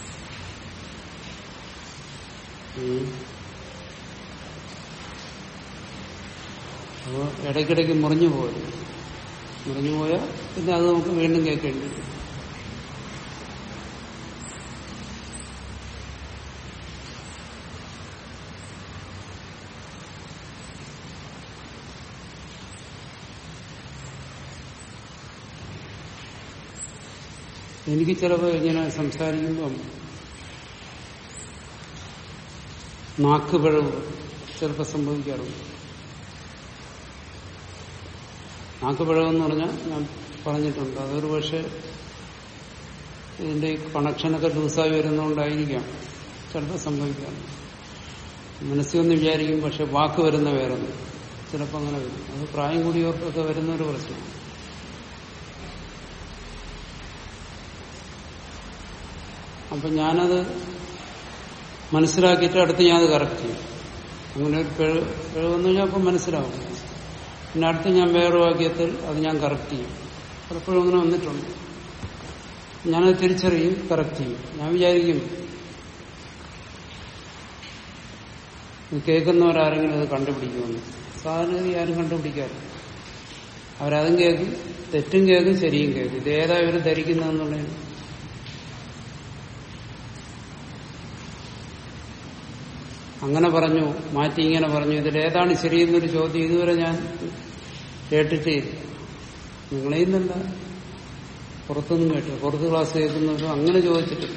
ഉം. അപ്പോൾ ഇടയ്ക്കിടയ്ക്ക് മുറിഞ്ഞു പോയത് മുറിഞ്ഞു പോയാൽ പിന്നെ അത് നമുക്ക് വീണ്ടും കേൾക്കേണ്ടി വരും എനിക്ക് ചിലപ്പോൾ ഇങ്ങനെ സംസാരിക്കുമ്പം നാക്ക് പിഴവ് ചിലപ്പോൾ സംഭവിക്കാറുണ്ട് നാക്ക് പിഴവെന്ന് പറഞ്ഞാൽ ഞാൻ പറഞ്ഞിട്ടുണ്ട് അതൊരു പക്ഷേ ഇതിന്റെ ഈ കണക്ഷനൊക്കെ ലൂസായി വരുന്നതുകൊണ്ടായിരിക്കാം ചിലപ്പോൾ സംഭവിക്കാം മനസ്സിലൊന്ന് വിചാരിക്കും പക്ഷെ വാക്ക് വരുന്ന വേറൊന്നും ചിലപ്പോൾ അങ്ങനെ വരും അത് പ്രായം കൂടിയവർക്കൊക്കെ വരുന്ന ഒരു പ്രശ്നമാണ് അപ്പൊ ഞാനത് മനസ്സിലാക്കിയിട്ട് അടുത്ത് ഞാനത് കറക്റ്റ് ചെയ്യും അങ്ങനെ ഒരു പിഴവ് പിഴവെന്ന് കഴിഞ്ഞാൽ അപ്പം മനസ്സിലാവും പിന്നെ അടുത്ത് ഞാൻ വേറെ വാക്യത്തിൽ അത് ഞാൻ കറക്റ്റ് ചെയ്യും പലപ്പോഴും അങ്ങനെ വന്നിട്ടുണ്ട് ഞാനത് തിരിച്ചറിയും കറക്റ്റ് ചെയ്യും ഞാൻ വിചാരിക്കും ഇത് കേൾക്കുന്നവരാരെങ്കിലും അത് കണ്ടുപിടിക്കുമെന്ന് സാധാരണഗതി ആരും കണ്ടുപിടിക്കാറില്ല അവരതും കേൾക്കും തെറ്റും കേൾക്കും ശരിയും കേൾക്കും ഇത് ഏതാ ഇവർ ധരിക്കുന്നതെന്നുള്ളതിന് അങ്ങനെ പറഞ്ഞു മാറ്റി ഇങ്ങനെ പറഞ്ഞു ഇതിൽ ഏതാണ് ശരിയെന്നൊരു ചോദ്യം ഇതുവരെ ഞാൻ കേട്ടിട്ടേ ഇല്ല നിങ്ങളെയുന്നല്ല പുറത്തുനിന്നും കേട്ടു പുറത്ത് ക്ലാസ് കേൾക്കുന്നവരും അങ്ങനെ ചോദിച്ചിട്ടില്ല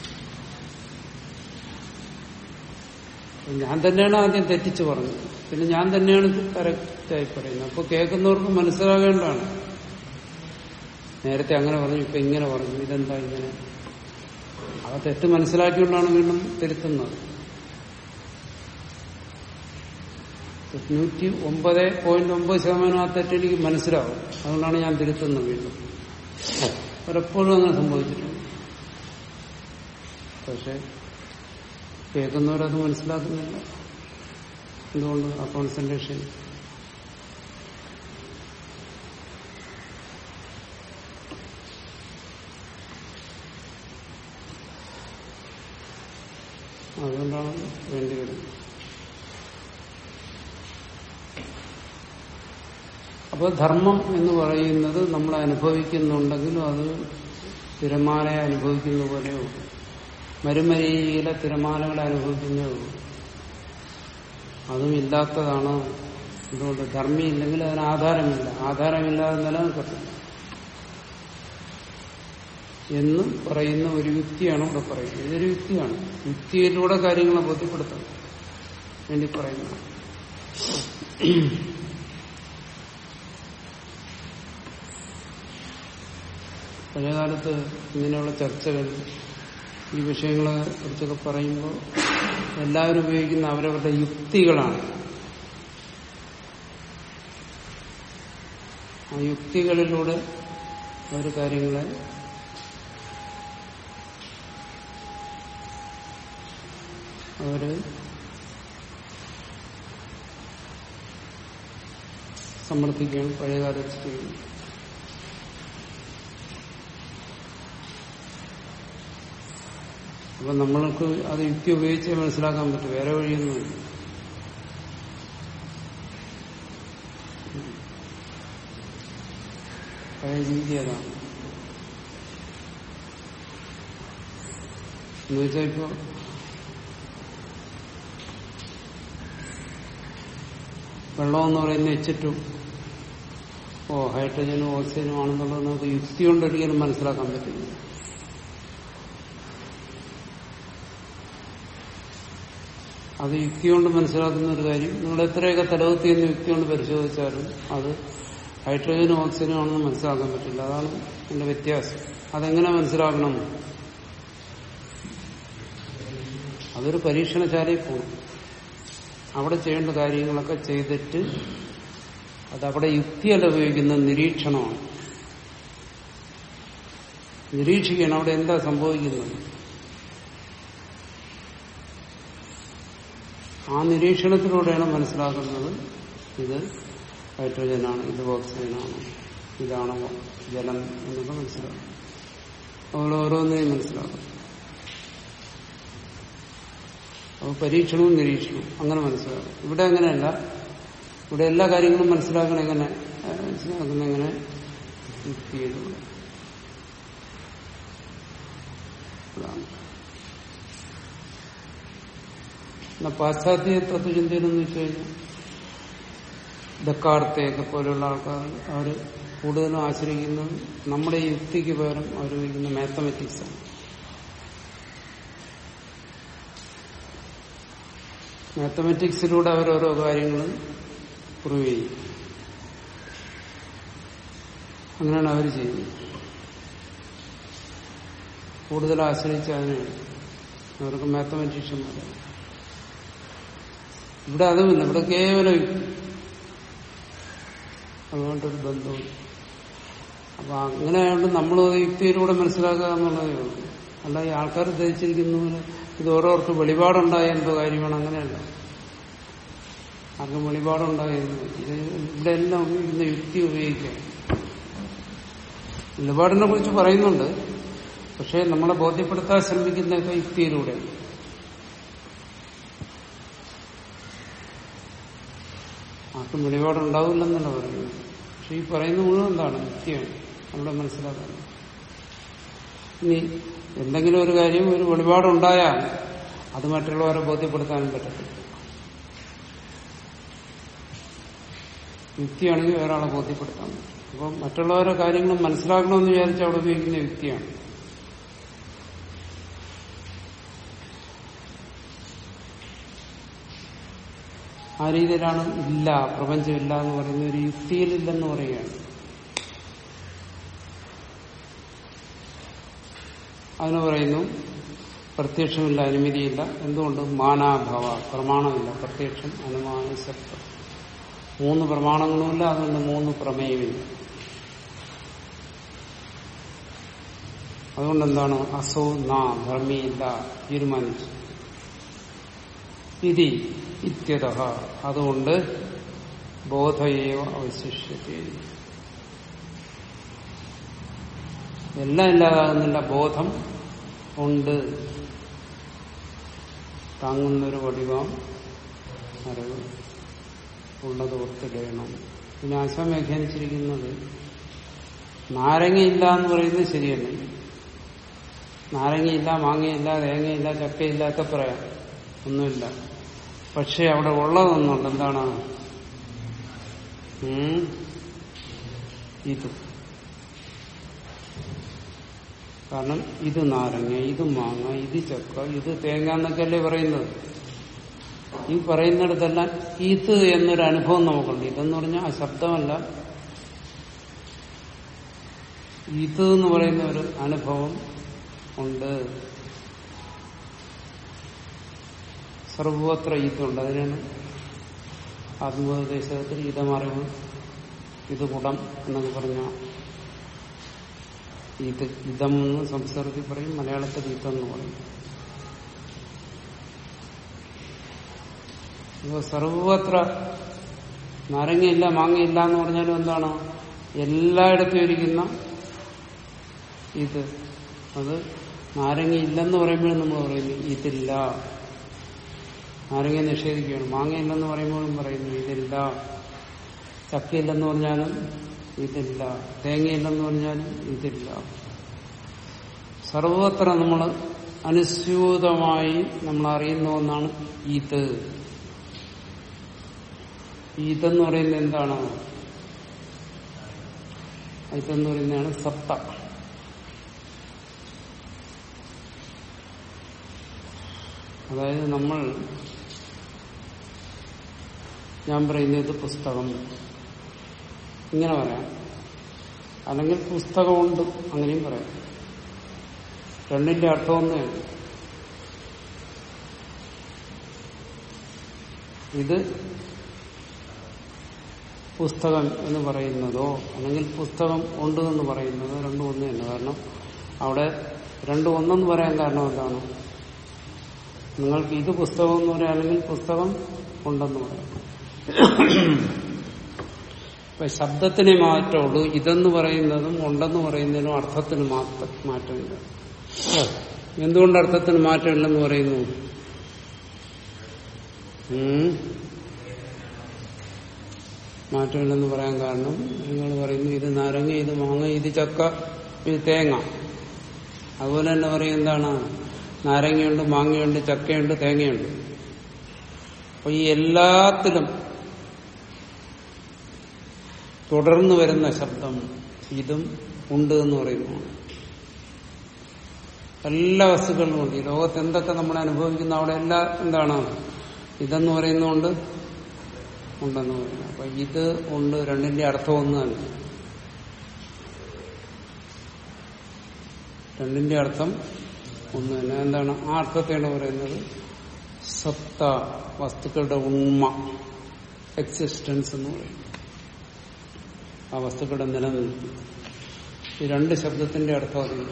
ഞാൻ തന്നെയാണ് ആദ്യം തെറ്റിച്ച് പറഞ്ഞത് പിന്നെ ഞാൻ തന്നെയാണ് കറക്റ്റായി പറയുന്നത് അപ്പൊ കേൾക്കുന്നവർക്ക് മനസ്സിലാകേണ്ടതാണ് നേരത്തെ അങ്ങനെ പറഞ്ഞു ഇപ്പൊ ഇങ്ങനെ പറഞ്ഞു ഇതെന്താ ഇങ്ങനെ ആ തെറ്റ് മനസ്സിലാക്കിക്കൊണ്ടാണ് വീണ്ടും തിരുത്തുന്നത് തൊണ്ണൂറ്റി ഒമ്പത് പോയിന്റ് ഒമ്പത് ശതമാനം ആ തെറ്റ് എനിക്ക് മനസ്സിലാവും അതുകൊണ്ടാണ് ഞാൻ തിരുത്തുന്നത് വീണ്ടും പലപ്പോഴും അങ്ങനെ സംഭവിച്ചിട്ടുണ്ട് പക്ഷെ കേൾക്കുന്നവരത് മനസ്സിലാക്കുന്നില്ല എന്തുകൊണ്ട് ആ കോൺസെൻട്രേഷൻ അതുകൊണ്ടാണ് വേണ്ടി വരുന്നത് അപ്പോൾ ധർമ്മം എന്ന് പറയുന്നത് നമ്മൾ അനുഭവിക്കുന്നുണ്ടെങ്കിലും അത് തിരമാലയെ അനുഭവിക്കുന്ന പോലെയോ മരുമരിയിലെ തിരമാലകളെ അനുഭവിക്കുന്നേ ഉള്ളൂ അതും ഇല്ലാത്തതാണ് അതുകൊണ്ട് ധർമ്മി ഇല്ലെങ്കിൽ അതിന് ആധാരമില്ല ആധാരമില്ലാതെ നിലനിൽക്കത്തില്ല എന്ന് പറയുന്ന ഒരു യുക്തിയാണ് ഇവിടെ പറയുന്നത് ഇതൊരു യുക്തിയാണ് യുക്തിയിലൂടെ കാര്യങ്ങളെ ബോധ്യപ്പെടുത്താൻ വേണ്ടി പറയുന്നത് പഴയകാലത്ത് ഇങ്ങനെയുള്ള ചർച്ചകൾ ഈ വിഷയങ്ങളെ കുറിച്ചൊക്കെ പറയുമ്പോൾ എല്ലാവരും ഉപയോഗിക്കുന്ന അവരവരുടെ യുക്തികളാണ് ആ യുക്തികളിലൂടെ അവർ കാര്യങ്ങളെ അവര് സമർത്ഥിക്കുകയാണ് പഴയകാലത്ത് ചെയ്യുന്നത് അപ്പൊ നമ്മൾക്ക് അത് യുക്തി ഉപയോഗിച്ചേ മനസ്സിലാക്കാൻ പറ്റും വേറെ വഴിയൊന്നുമില്ല പഴയ രീതി അതാണ് എന്ന് വെച്ചാൽ ഇപ്പൊ വെള്ളം എന്ന് പറയുന്ന എച്ചിട്ടും ഓ ഹൈഡ്രജനും ഓക്സിജനും ആണെന്നുള്ളത് നമുക്ക് യുക്തി കൊണ്ട് ഒരിക്കലും മനസ്സിലാക്കാൻ പറ്റില്ല അത് യുക്തി കൊണ്ട് മനസ്സിലാക്കുന്ന ഒരു കാര്യം നിങ്ങൾ എത്രയൊക്കെ തലവത്തി എന്ന് യുക്തി കൊണ്ട് പരിശോധിച്ചാലും അത് ഹൈഡ്രജനും ഓക്സിജനും ആണെന്ന് മനസ്സിലാക്കാൻ പറ്റില്ല അതാണ് എന്റെ വ്യത്യാസം അതെങ്ങനെ മനസ്സിലാക്കണം അതൊരു പരീക്ഷണശാലയിൽ പോകും അവിടെ ചെയ്യേണ്ട കാര്യങ്ങളൊക്കെ ചെയ്തിട്ട് അതവിടെ യുക്തിയല്ല ഉപയോഗിക്കുന്ന നിരീക്ഷണമാണ് നിരീക്ഷിക്കണം അവിടെ എന്താ സംഭവിക്കുന്നത് ആ നിരീക്ഷണത്തിലൂടെയാണ് മനസ്സിലാക്കുന്നത് ഇത് ഹൈഡ്രജനാണ് ഇത് ഓക്സിജനാണ് ഇതാണ് ജലം എന്നൊക്കെ മനസ്സിലാക്കും അതുപോലെ ഓരോന്നിനെയും മനസ്സിലാക്കും അപ്പോൾ പരീക്ഷണവും നിരീക്ഷണവും അങ്ങനെ മനസ്സിലാക്കും ഇവിടെ അങ്ങനെയല്ല ഇവിടെ എല്ലാ കാര്യങ്ങളും മനസ്സിലാക്കണം എങ്ങനെ മനസ്സിലാക്കുന്ന എങ്ങനെ യുക്തി ചെയ്തുകൊണ്ട് അതാണ് എന്നാ പാശ്ചാത്യ തത്വചിന്തയിലെന്ന് വെച്ച് കഴിഞ്ഞാൽ ഡക്കാർത്തയൊക്കെ പോലെയുള്ള ആൾക്കാർ അവർ കൂടുതലും ആശ്രയിക്കുന്നത് നമ്മുടെ ഈ യുക്തിക്ക് പകരം അവർ ഉപയോഗിക്കുന്ന മാത്തമെറ്റിക്സാണ് മാത്തമെറ്റിക്സിലൂടെ അവർ ഓരോ കാര്യങ്ങൾ പ്രൂവ് ചെയ്യും അങ്ങനെയാണ് അവർ ചെയ്യുന്നത് കൂടുതൽ ആശ്രയിച്ച് അതിനാണ് അവർക്ക് മാത്തമെറ്റീഷ്യന്മാരാണ് ഇവിടെ അതുമില്ല ഇവിടെ കേവലം യുക്തി അതുകൊണ്ടൊരു ബന്ധവും അപ്പൊ അങ്ങനെയായതുകൊണ്ട് നമ്മൾ യുക്തിയിലൂടെ മനസ്സിലാക്കുക എന്നുള്ളതേ ഉള്ളൂ അല്ല ഈ ആൾക്കാർ ധരിച്ചിരിക്കുന്ന പോലെ ഇത് ഓരോർക്ക് വെളിപാടുണ്ടായ എന്തോ കാര്യമാണ് അങ്ങനെയല്ല ആർക്കും വെളിപാടുണ്ടായിരുന്നു ഇത് ഇവിടെ എല്ലാം ഉപയോഗിക്കുന്ന യുക്തി ഉപയോഗിക്കുക വെളിപാടിനെ കുറിച്ച് പറയുന്നുണ്ട് പക്ഷെ നമ്മളെ ബോധ്യപ്പെടുത്താൻ ശ്രമിക്കുന്നതൊക്കെ യുക്തിയിലൂടെയാണ് ആർക്കും വെളിപാടുണ്ടാവില്ലെന്നല്ല പറയുന്നത് പക്ഷെ ഈ പറയുന്ന മുഴുവൻ എന്താണ് യുക്തിയാണ് നമ്മുടെ മനസ്സിലാക്കാൻ ഇനി എന്തെങ്കിലും ഒരു കാര്യം ഒരു വെളിപാടുണ്ടായാൽ അത് മറ്റുള്ളവരെ ബോധ്യപ്പെടുത്താനും പറ്റത്തില്ല യുക്തിയാണെങ്കിൽ ഒരാളെ ബോധ്യപ്പെടുത്താൻ പറ്റും അപ്പം മറ്റുള്ളവരെ കാര്യങ്ങൾ മനസ്സിലാക്കണമെന്ന് വിചാരിച്ച് അവിടെ ഉപയോഗിക്കുന്ന യുക്തിയാണ് ആ രീതിയിലാണ് ഇല്ല പ്രപഞ്ചമില്ല എന്ന് പറയുന്ന ഒരു യുക്തിയിലില്ലെന്ന് പറയുകയാണ് അതിന് പറയുന്നു പ്രത്യക്ഷമില്ല അനുമതിയില്ല എന്തുകൊണ്ട് മാനാഭവ പ്രമാണമില്ല പ്രത്യക്ഷം അനുമാന ശബ്ദം മൂന്ന് പ്രമാണങ്ങളുമില്ല അതുകൊണ്ട് മൂന്ന് പ്രമേയമില്ല അതുകൊണ്ട് എന്താണ് അസോ നാ ധർമ്മിയില്ല തീരുമാനിച്ചു ഇതി ഇത്യത അതുകൊണ്ട് ബോധയേവ അവശിഷ്യത്തെ എല്ലാം ഇല്ലാതാകുന്നില്ല ബോധം ഉണ്ട് താങ്ങുന്നൊരു വടിവാം അറിവ് ഉള്ളത് ഒത്തിടയണം പിന്നെ ആശാൻ വ്യാഖ്യാനിച്ചിരിക്കുന്നത് നാരങ്ങയില്ല എന്ന് പറയുന്നത് ശരിയല്ല നാരങ്ങയില്ല മാങ്ങയില്ല തേങ്ങയില്ല ചക്കയില്ല ഒക്കെ പറയാം ഒന്നുമില്ല പക്ഷെ അവിടെ ഉള്ളതൊന്നുണ്ട് എന്താണ് ഉം, ഇത് കാരണം ഇത് നാരങ്ങ ഇത് മാങ്ങ ഇത് ചക്ക ഇത് തേങ്ങ എന്നൊക്കെയല്ലേ പറയുന്നത് ഈ പറയുന്നിടത്തെല്ലാം ഇത് എന്നൊരു അനുഭവം നമുക്കുണ്ട് ഇതെന്ന് പറഞ്ഞാൽ ആ ശബ്ദമല്ല ഇത് എന്ന് പറയുന്ന ഒരു അനുഭവം ഉണ്ട് സർവത്ര ഈത്തുണ്ട് അതിനാണ് ആത്മോപദേശത്തിൽ ഇതമറിവ് ഇത് കുടം എന്നൊക്കെ പറഞ്ഞ ഇത് ഇതം എന്ന് സംസ്കൃതത്തിൽ പറയും മലയാളത്തിൽ ഈത്തെന്ന് പറയും അപ്പോൾ സർവത്ര നാരങ്ങയില്ല മാങ്ങയില്ല എന്ന് പറഞ്ഞാലും എന്താണ് എല്ലായിടത്തും ഇരിക്കുന്ന ഇത് അത് നാരങ്ങ ഇല്ലെന്ന് പറയുമ്പോഴും നമ്മൾ പറയുന്നു ഇതില്ല നാരങ്ങ നിഷേധിക്കുകയാണ് മാങ്ങയില്ലെന്ന് പറയുമ്പോഴും പറയുന്നു ഇതില്ല ചക്കയില്ലെന്ന് പറഞ്ഞാലും ഇതില്ല തേങ്ങയില്ലെന്ന് പറഞ്ഞാലും ഇതില്ല സർവത്ര നമ്മൾ അനുസ്യൂതമായി നമ്മൾ അറിയുന്ന ഒന്നാണ് ഇത് ഇതെന്ന് പറയുന്നത് എന്താണ് ഇതെന്ന് പറയുന്നതാണ് സത്ത അതായത് നമ്മൾ ഞാൻ പറയുന്നത് പുസ്തകം ഇങ്ങനെ പറയാം അല്ലെങ്കിൽ പുസ്തകമുണ്ട് അങ്ങനെയും പറയാം രണ്ടിന്റെ അർത്ഥം ഒന്നേ ഇത് പുസ്തകം എന്ന് പറയുന്നതോ അല്ലെങ്കിൽ പുസ്തകം ഉണ്ട് എന്ന് പറയുന്നതോ രണ്ടും ഒന്ന് തന്നെ കാരണം അവിടെ രണ്ടും ഒന്നെന്ന് പറയാൻ കാരണം എന്താണ് നിങ്ങൾക്ക് ഇത് പുസ്തകം എന്ന് പറയാം അല്ലെങ്കിൽ പുസ്തകം ഉണ്ടെന്ന് പറയാം ഇപ്പൊ ശബ്ദത്തിനെ മാറ്റമുള്ളൂ ഇതെന്ന് പറയുന്നതും ഉണ്ടെന്ന് പറയുന്നതിനും അർത്ഥത്തിന് മാറ്റ മാറ്റമില്ല എന്തുകൊണ്ട് അർത്ഥത്തിന് മാറ്റമില്ലെന്ന് പറയുന്നു ഉം? മാറ്റമില്ലെന്ന് പറയാൻ കാരണം നിങ്ങൾ പറയുന്നു ഇത് നാരങ്ങ ഇത് മാങ്ങ ഇത് ചക്ക ഇത് തേങ്ങ അതുപോലെ തന്നെ പറയും എന്താണ് നാരങ്ങയുണ്ട് മാങ്ങയുണ്ട് ചക്കയുണ്ട് തേങ്ങയുണ്ട് അപ്പൊ ഈ എല്ലാത്തിലും തുടർന്ന് വരുന്ന ശബ്ദം ഇതും ഉണ്ട് എന്ന് പറയുന്നു എല്ലാ വസ്തുക്കളിലും ഉണ്ട് ഈ ലോകത്ത് എന്തൊക്കെ നമ്മൾ അനുഭവിക്കുന്ന അവിടെ എല്ലാ എന്താണ് ഇതെന്ന് പറയുന്നുണ്ട് ഉണ്ടെന്ന് പറയുന്നു അപ്പൊ ഇത് ഉണ്ട് രണ്ടിന്റെ അർത്ഥം ഒന്ന് തന്നെ രണ്ടിന്റെ അർത്ഥം ഒന്ന് തന്നെ എന്താണ് ആ അർത്ഥത്തെയാണ് പറയുന്നത് സത്ത വസ്തുക്കളുടെ ഉണ്മ എക്സിസ്റ്റൻസ് എന്ന് പറയും ആ വസ്തുക്കളുടെ നിലനിൽപ്പ് ഈ രണ്ട് ശബ്ദത്തിന്റെ അർത്ഥം അറിയില്ല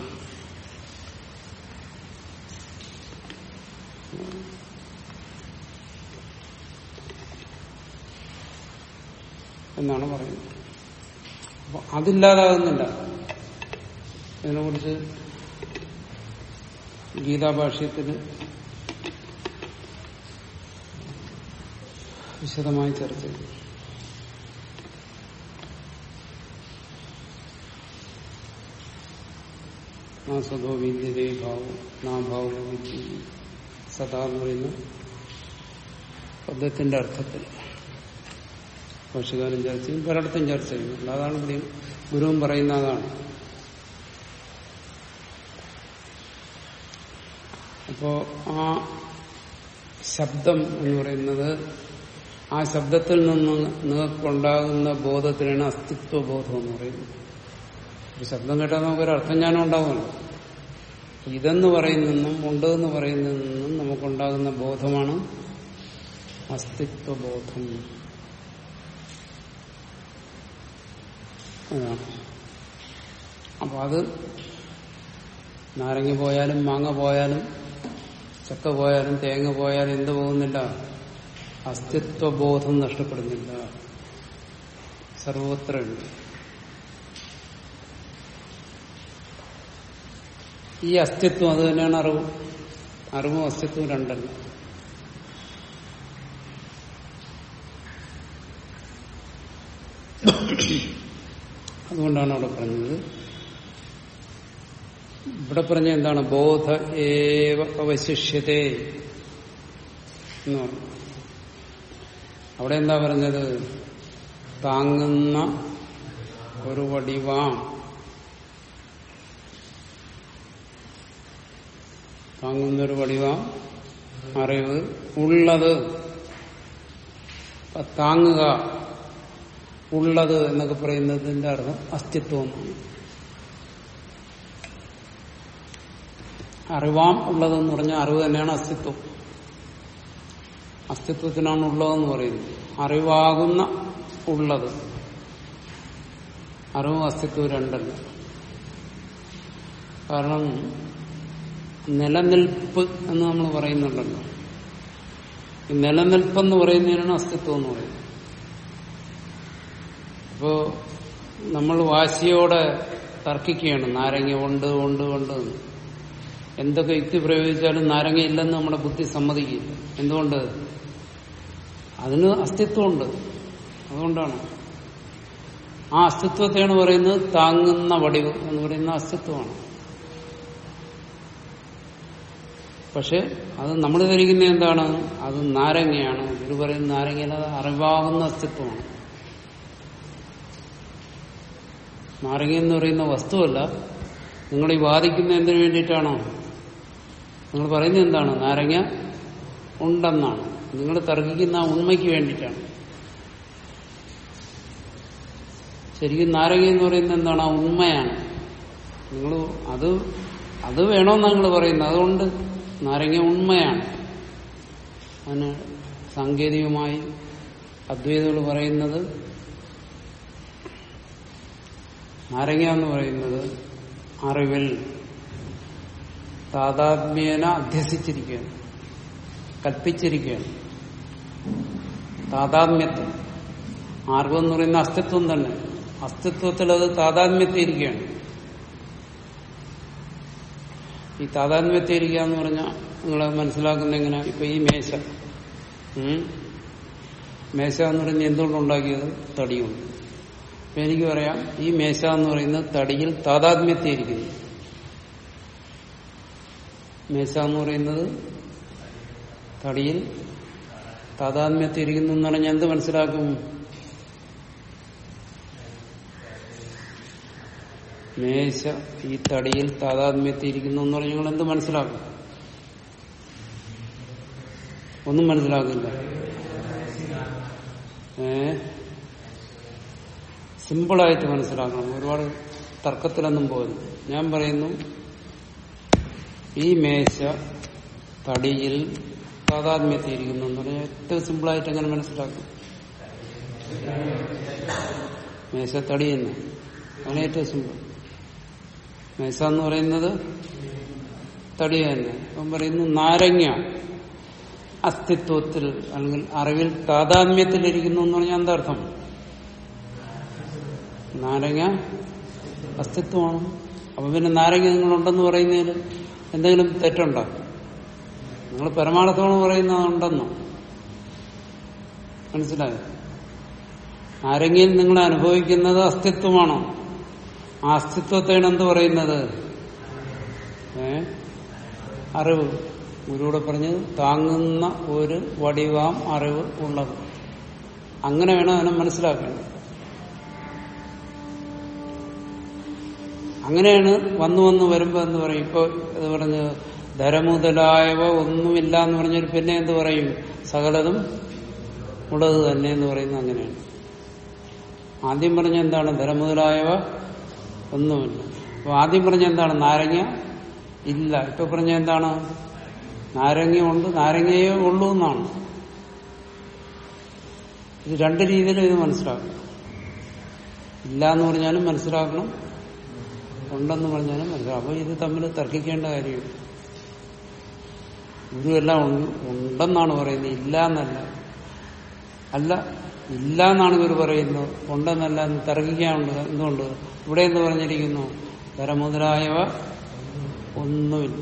എന്നാണ് പറയുന്നത് അപ്പൊ അതില്ലാതാകുന്നില്ല ഇതിനെക്കുറിച്ച് ഗീതാഭാഷ്യത്തിന് വിശദമായി ചർച്ച ചെയ്തു നാ സദോ വിദ്യതേ ഭാവം നാ ഭാവോ വിദ്യ സദാ എന്ന് പറയുന്ന പദത്തിന്റെ അർത്ഥത്തിൽ ഭാഷകാരൻ ചർച്ച ചെയ്യും പലയിടത്തും ചർച്ച ചെയ്യുന്നുണ്ട് അതാണ് ഇവിടെയും ഗുരുവും പറയുന്ന അതാണ് അപ്പോ ആ ശബ്ദം എന്ന് പറയുന്നത് ആ ശബ്ദത്തിൽ നിന്ന് നിങ്ങൾക്കുണ്ടാകുന്ന ബോധത്തിനാണ് അസ്തിത്വ ബോധം എന്ന് പറയുന്നത് ഒരു ശബ്ദം കേട്ടാൽ നമുക്കൊരു അർത്ഥം ഞാനും ഉണ്ടാവുമല്ലോ ഇതെന്ന് പറയുന്നതും ഉണ്ട് എന്ന് പറയുന്നതിൽ നമുക്കുണ്ടാകുന്ന ബോധമാണ് അസ്തിത്വബോധം അതാണ് അപ്പൊ അത് നാരങ്ങ പോയാലും മാങ്ങ പോയാലും ചക്ക പോയാലും തേങ്ങ പോയാലും എന്ത് പോകുന്നില്ല അസ്തിത്വബോധം നഷ്ടപ്പെടുന്നില്ല സർവത്ര ഉണ്ട് ഈ അസ്തിത്വം അത് തന്നെയാണ് അറിവ് അറിവും അസ്തിത്വവും രണ്ടല്ല അതുകൊണ്ടാണ് അവിടെ പറഞ്ഞത് ഇവിടെ പറഞ്ഞ എന്താണ് ബോധ ഏവ അവശിഷ്യതേ എന്ന് പറഞ്ഞു അവിടെ എന്താ പറഞ്ഞത് താങ്ങുന്ന ഒരു വടിവാം താങ്ങുന്ന ഒരു വടിവാം അറിവ് ഉള്ളത് അപ്പൊ താങ്ങുക ഉള്ളത് എന്നൊക്കെ പറയുന്നതിന്റെ അർത്ഥം അസ്തിത്വം എന്നാണ് അറിവാം ഉള്ളതെന്ന് പറഞ്ഞാൽ അറിവ് തന്നെയാണ് അസ്തിത്വം അസ്തിത്വത്തിനാണ് ഉള്ളതെന്ന് പറയുന്നത് അറിവാകുന്ന ഉള്ളത് അറിവും അസ്തിത്വവും രണ്ടല്ല കാരണം നിലനിൽപ്പ് എന്ന് നമ്മൾ പറയുന്നുണ്ടല്ലോ ഈ നിലനിൽപ്പെന്ന് പറയുന്നതിനാണ് അസ്തിത്വം എന്ന് പറയുന്നത് അപ്പോ നമ്മൾ വാശിയോടെ തർക്കിക്കുകയാണ് നാരങ്ങ ഉണ്ട് ഉണ്ട് ഉണ്ട് എന്ന്. എന്തൊക്കെ യുക്തി പ്രയോഗിച്ചാലും നാരങ്ങ ഇല്ലെന്ന് നമ്മുടെ ബുദ്ധി സമ്മതിക്കില്ല എന്തുകൊണ്ട് അതിന് അസ്തിത്വമുണ്ട് അതുകൊണ്ടാണ് ആ അസ്തിത്വത്തെയാണ് പറയുന്നത് താങ്ങുന്ന വടിവ് എന്ന് പറയുന്ന അസ്തിത്വമാണ് പക്ഷെ അത് നമ്മൾ ധരിക്കുന്ന എന്താണ് അത് നാരങ്ങയാണ് ഇവർ പറയുന്ന നാരങ്ങ അത് അറിവാകുന്ന അസ്തിത്വമാണ് നാരങ്ങ എന്ന് പറയുന്ന വസ്തുവല്ല നിങ്ങൾ ഈ വാദിക്കുന്ന എന്തിനു വേണ്ടിയിട്ടാണോ നിങ്ങൾ പറയുന്നത് എന്താണ് നാരങ്ങ ഉണ്ടെന്നാണ് നിങ്ങൾ തർക്കിക്കുന്ന ആ ഉണ്മയ്ക്ക് വേണ്ടിയിട്ടാണ് ശരിക്കും നാരങ്ങ എന്ന് പറയുന്നത് എന്താണ് ആ ഉണ്മയാണ് നിങ്ങൾ അത് അത് വേണമെന്ന് നിങ്ങൾ പറയുന്നത് അതുകൊണ്ട് നാരങ്ങ ഉണ്മയാണ് അതിന് സാങ്കേതികമായി അദ്വൈതകൾ പറയുന്നത് നാരങ്ങ എന്ന് പറയുന്നത് അറിവിൽ താതാത്മ്യേന അധ്യസിച്ചിരിക്കുകയാണ് കൽപ്പിച്ചിരിക്കുകയാണ് താതാത്മ്യത്തിൽ ആർഗം എന്ന് പറയുന്ന അസ്തിത്വം തന്നെ അസ്തിത്വത്തിൽ അത് താതാത്മ്യത്തിൽ ഇരിക്കുകയാണ് ഈ താതാത്മ്യത്തിൽ ഇരിക്കുക എന്ന് പറഞ്ഞാൽ നിങ്ങൾ മനസ്സിലാക്കുന്ന എങ്ങനെ ഇപ്പൊ ഈ മേശ ഉം? മേശ എന്ന് പറഞ്ഞാൽ എന്തുകൊണ്ടുണ്ടാക്കിയത് തടിയുണ്ട് അപ്പൊ എനിക്ക് പറയാം ഈ മേശ എന്ന് പറയുന്നത് തടിയിൽ താതാത്മ്യത്തിൽ ഇരിക്കുന്നു മേശ എന്ന് പറയുന്നത് തടിയിൽ താതാത്മ്യത്തിൽ ഇരിക്കുന്നു എന്ന് പറഞ്ഞാൽ എന്ത് മനസ്സിലാക്കും മേശ ഈ തടിയിൽ താതാത്മ്യത്തിൽ ഇരിക്കുന്നു എന്ന് പറഞ്ഞാൽ നിങ്ങൾ എന്ത് മനസ്സിലാക്കും ഒന്നും മനസ്സിലാക്കില്ല ഏ സിമ്പിളായിട്ട് മനസ്സിലാക്കണം ഒരുപാട് തർക്കത്തിലൊന്നും പോകരുത് ഞാൻ പറയുന്നു ഈ മേശ തടിയിൽ താതാത്മ്യത്തിൽ ഇരിക്കുന്നു എന്ന് പറഞ്ഞാൽ ഏറ്റവും സിമ്പിളായിട്ട് എങ്ങനെ മനസ്സിലാക്കും മേശ തടി തന്നെ അങ്ങനെ ഏറ്റവും സിമ്പിൾ മേശ എന്ന് പറയുന്നത് തടി തന്നെ അപ്പം പറയുന്നു നാരങ്ങ അസ്തിത്വത്തിൽ അല്ലെങ്കിൽ അറിവിൽ താതാത്മ്യത്തിൽ ഇരിക്കുന്നു എന്ന് പറഞ്ഞാൽ എന്താ അർത്ഥം നാരങ്ങ അസ്തിത്വമാണ് അപ്പൊ പിന്നെ നാരങ്ങ നിങ്ങളുണ്ടെന്ന് പറയുന്നതിൽ എന്തെങ്കിലും തെറ്റുണ്ടോ നിങ്ങൾ പരമാർത്ഥമാണ് പറയുന്നതുണ്ടെന്നോ മനസ്സിലായോ നാരങ്ങയിൽ നിങ്ങൾ അനുഭവിക്കുന്നത് അസ്തിത്വമാണോ ആ അസ്തിത്വത്തെയാണ് എന്ത് പറയുന്നത് ഏ അറിവ് ഗുരുവിടെ പറഞ്ഞത് താങ്ങുന്ന ഒരു വടിവാം അറിവ് ഉള്ളത് അങ്ങനെ വേണം അതിനെ മനസ്സിലാക്കേണ്ടത് അങ്ങനെയാണ് വന്നു വന്ന് വരുമ്പോ എന്ന് പറയും ഇപ്പൊ ഇത് പറഞ്ഞ് ധരമുതലായവ ഒന്നുമില്ല എന്ന് പറഞ്ഞാൽ പിന്നെ എന്ത് പറയും സകലതും ഉള്ളത് തന്നെ എന്ന് പറയുന്നത് അങ്ങനെയാണ് ആദ്യം പറഞ്ഞ എന്താണ് ധരമുതലായവ ഒന്നുമില്ല അപ്പൊ ആദ്യം പറഞ്ഞ എന്താണ് നാരങ്ങ ഇല്ല ഇപ്പൊ പറഞ്ഞ എന്താണ് നാരങ്ങ ഉണ്ട് നാരങ്ങയേ ഉള്ളൂ എന്നാണ് ഇത് രണ്ട് രീതിയിൽ ഇത് മനസ്സിലാക്കണം ഇല്ല എന്ന് പറഞ്ഞാലും മനസ്സിലാക്കണം ഉണ്ടെന്ന് പറഞ്ഞാലും മനസ്സിലാവും അപ്പൊ ഇത് തമ്മിൽ തർക്കിക്കേണ്ട കാര്യമില്ല ഗുരു എല്ലാം ഉണ്ട് ഉണ്ടെന്നാണ് പറയുന്നത് ഇല്ല എന്നല്ല അല്ല ഇല്ല എന്നാണ് ഇവർ പറയുന്നത് ഉണ്ടെന്നല്ല എന്ന് തർക്കിക്കാനുണ്ട് എന്തുകൊണ്ട് ഇവിടെ എന്ന് പറഞ്ഞിരിക്കുന്നു ധരമുതലായവ ഒന്നുമില്ല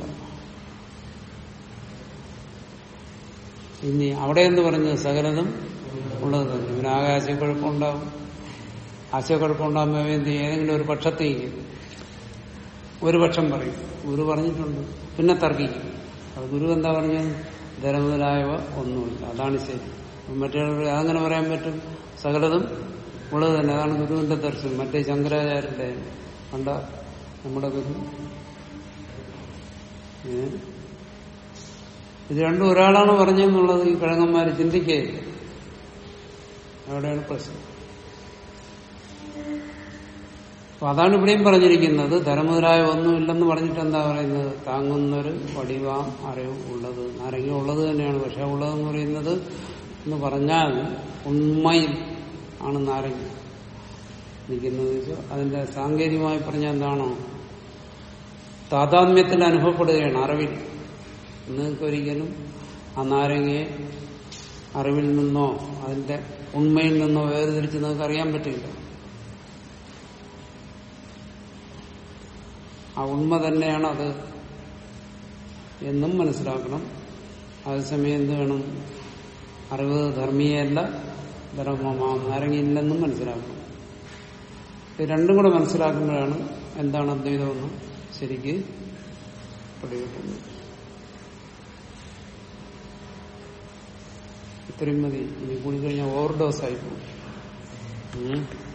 ഇനി അവിടെ എന്ന് പറഞ്ഞത് സകലതും ഉള്ളത് തന്നെ പിന്നെ ആകെ ആശയക്കുഴപ്പമുണ്ടാവും ആശയക്കുഴപ്പമുണ്ടാകുമ്പോൾ അവൻ എന്ത് ചെയ്യും? ഏതെങ്കിലും ഒരു പക്ഷത്തേക്ക് ഒരു പക്ഷം പറയും ഗുരു പറഞ്ഞിട്ടുണ്ട് പിന്നെ തർക്കിക്കും അത് ഗുരു എന്താ പറഞ്ഞത് ധരമുതലായവ ഒന്നുമില്ല അതാണ് ശരി അപ്പം മറ്റേ അതങ്ങനെ പറയാൻ പറ്റും സകലതും ഉള്ളത് തന്നെ അതാണ് ഗുരുവിന്റെ ദർശനം മറ്റേ ശങ്കരാചാര്യന്റെ കണ്ട നമ്മുടെ ഗുരു ഏ? ഇത് രണ്ടും ഒരാളാണ് പറഞ്ഞെന്നുള്ളത് ഈ കിഴങ്ങന്മാര് ചിന്തിക്കുകയില്ല അവിടെയാണ് പ്രശ്നം അപ്പൊ അതാണ് ഇവിടെയും പറഞ്ഞിരിക്കുന്നത് ധർമ്മമുതലായ ഒന്നുമില്ലെന്ന് പറഞ്ഞിട്ട് എന്താ പറയുന്നത് താങ്ങുന്നൊരു വടിവാം അറിവ് ഉള്ളത് നാരങ്ങ ഉള്ളത് തന്നെയാണ് പക്ഷെ ഉള്ളതെന്ന് പറയുന്നത് എന്ന് പറഞ്ഞാൽ ഉണ്മയിൽ ആണ് നാരങ്ങ നിൽക്കുന്നത് വെച്ചാൽ അതിന്റെ സാങ്കേതികമായി പറഞ്ഞാൽ എന്താണോ താതാത്മ്യത്തിൽ അനുഭവപ്പെടുകയാണ് അറിവിൽ നിങ്ങൾക്ക് ഒരിക്കലും ആ നാരങ്ങയെ അറിവിൽ നിന്നോ അതിന്റെ ഉണ്മയിൽ നിന്നോ വേർതിരിച്ച് നിങ്ങൾക്ക് അറിയാൻ പറ്റില്ല ആ ഉണ്മ തന്നെയാണ് അത് എന്നും മനസ്സിലാക്കണം അതേസമയം എന്ത് വേണം അറിവ് ധർമ്മീയല്ല ധർമ്മമാം നാരങ്ങയില്ലെന്നും മനസ്സിലാക്കണം ഇത് രണ്ടും കൂടെ മനസ്സിലാക്കുമ്പോഴാണ് എന്താണ് അദ്വൈതമെന്ന് ശരിക്ക് പിടികിട്ടുന്നത് ഇത്രയും മതി ഇനി കൂടി കഴിഞ്ഞാൽ ഓവർ ഡോസ് ആയി പോകും ഉം.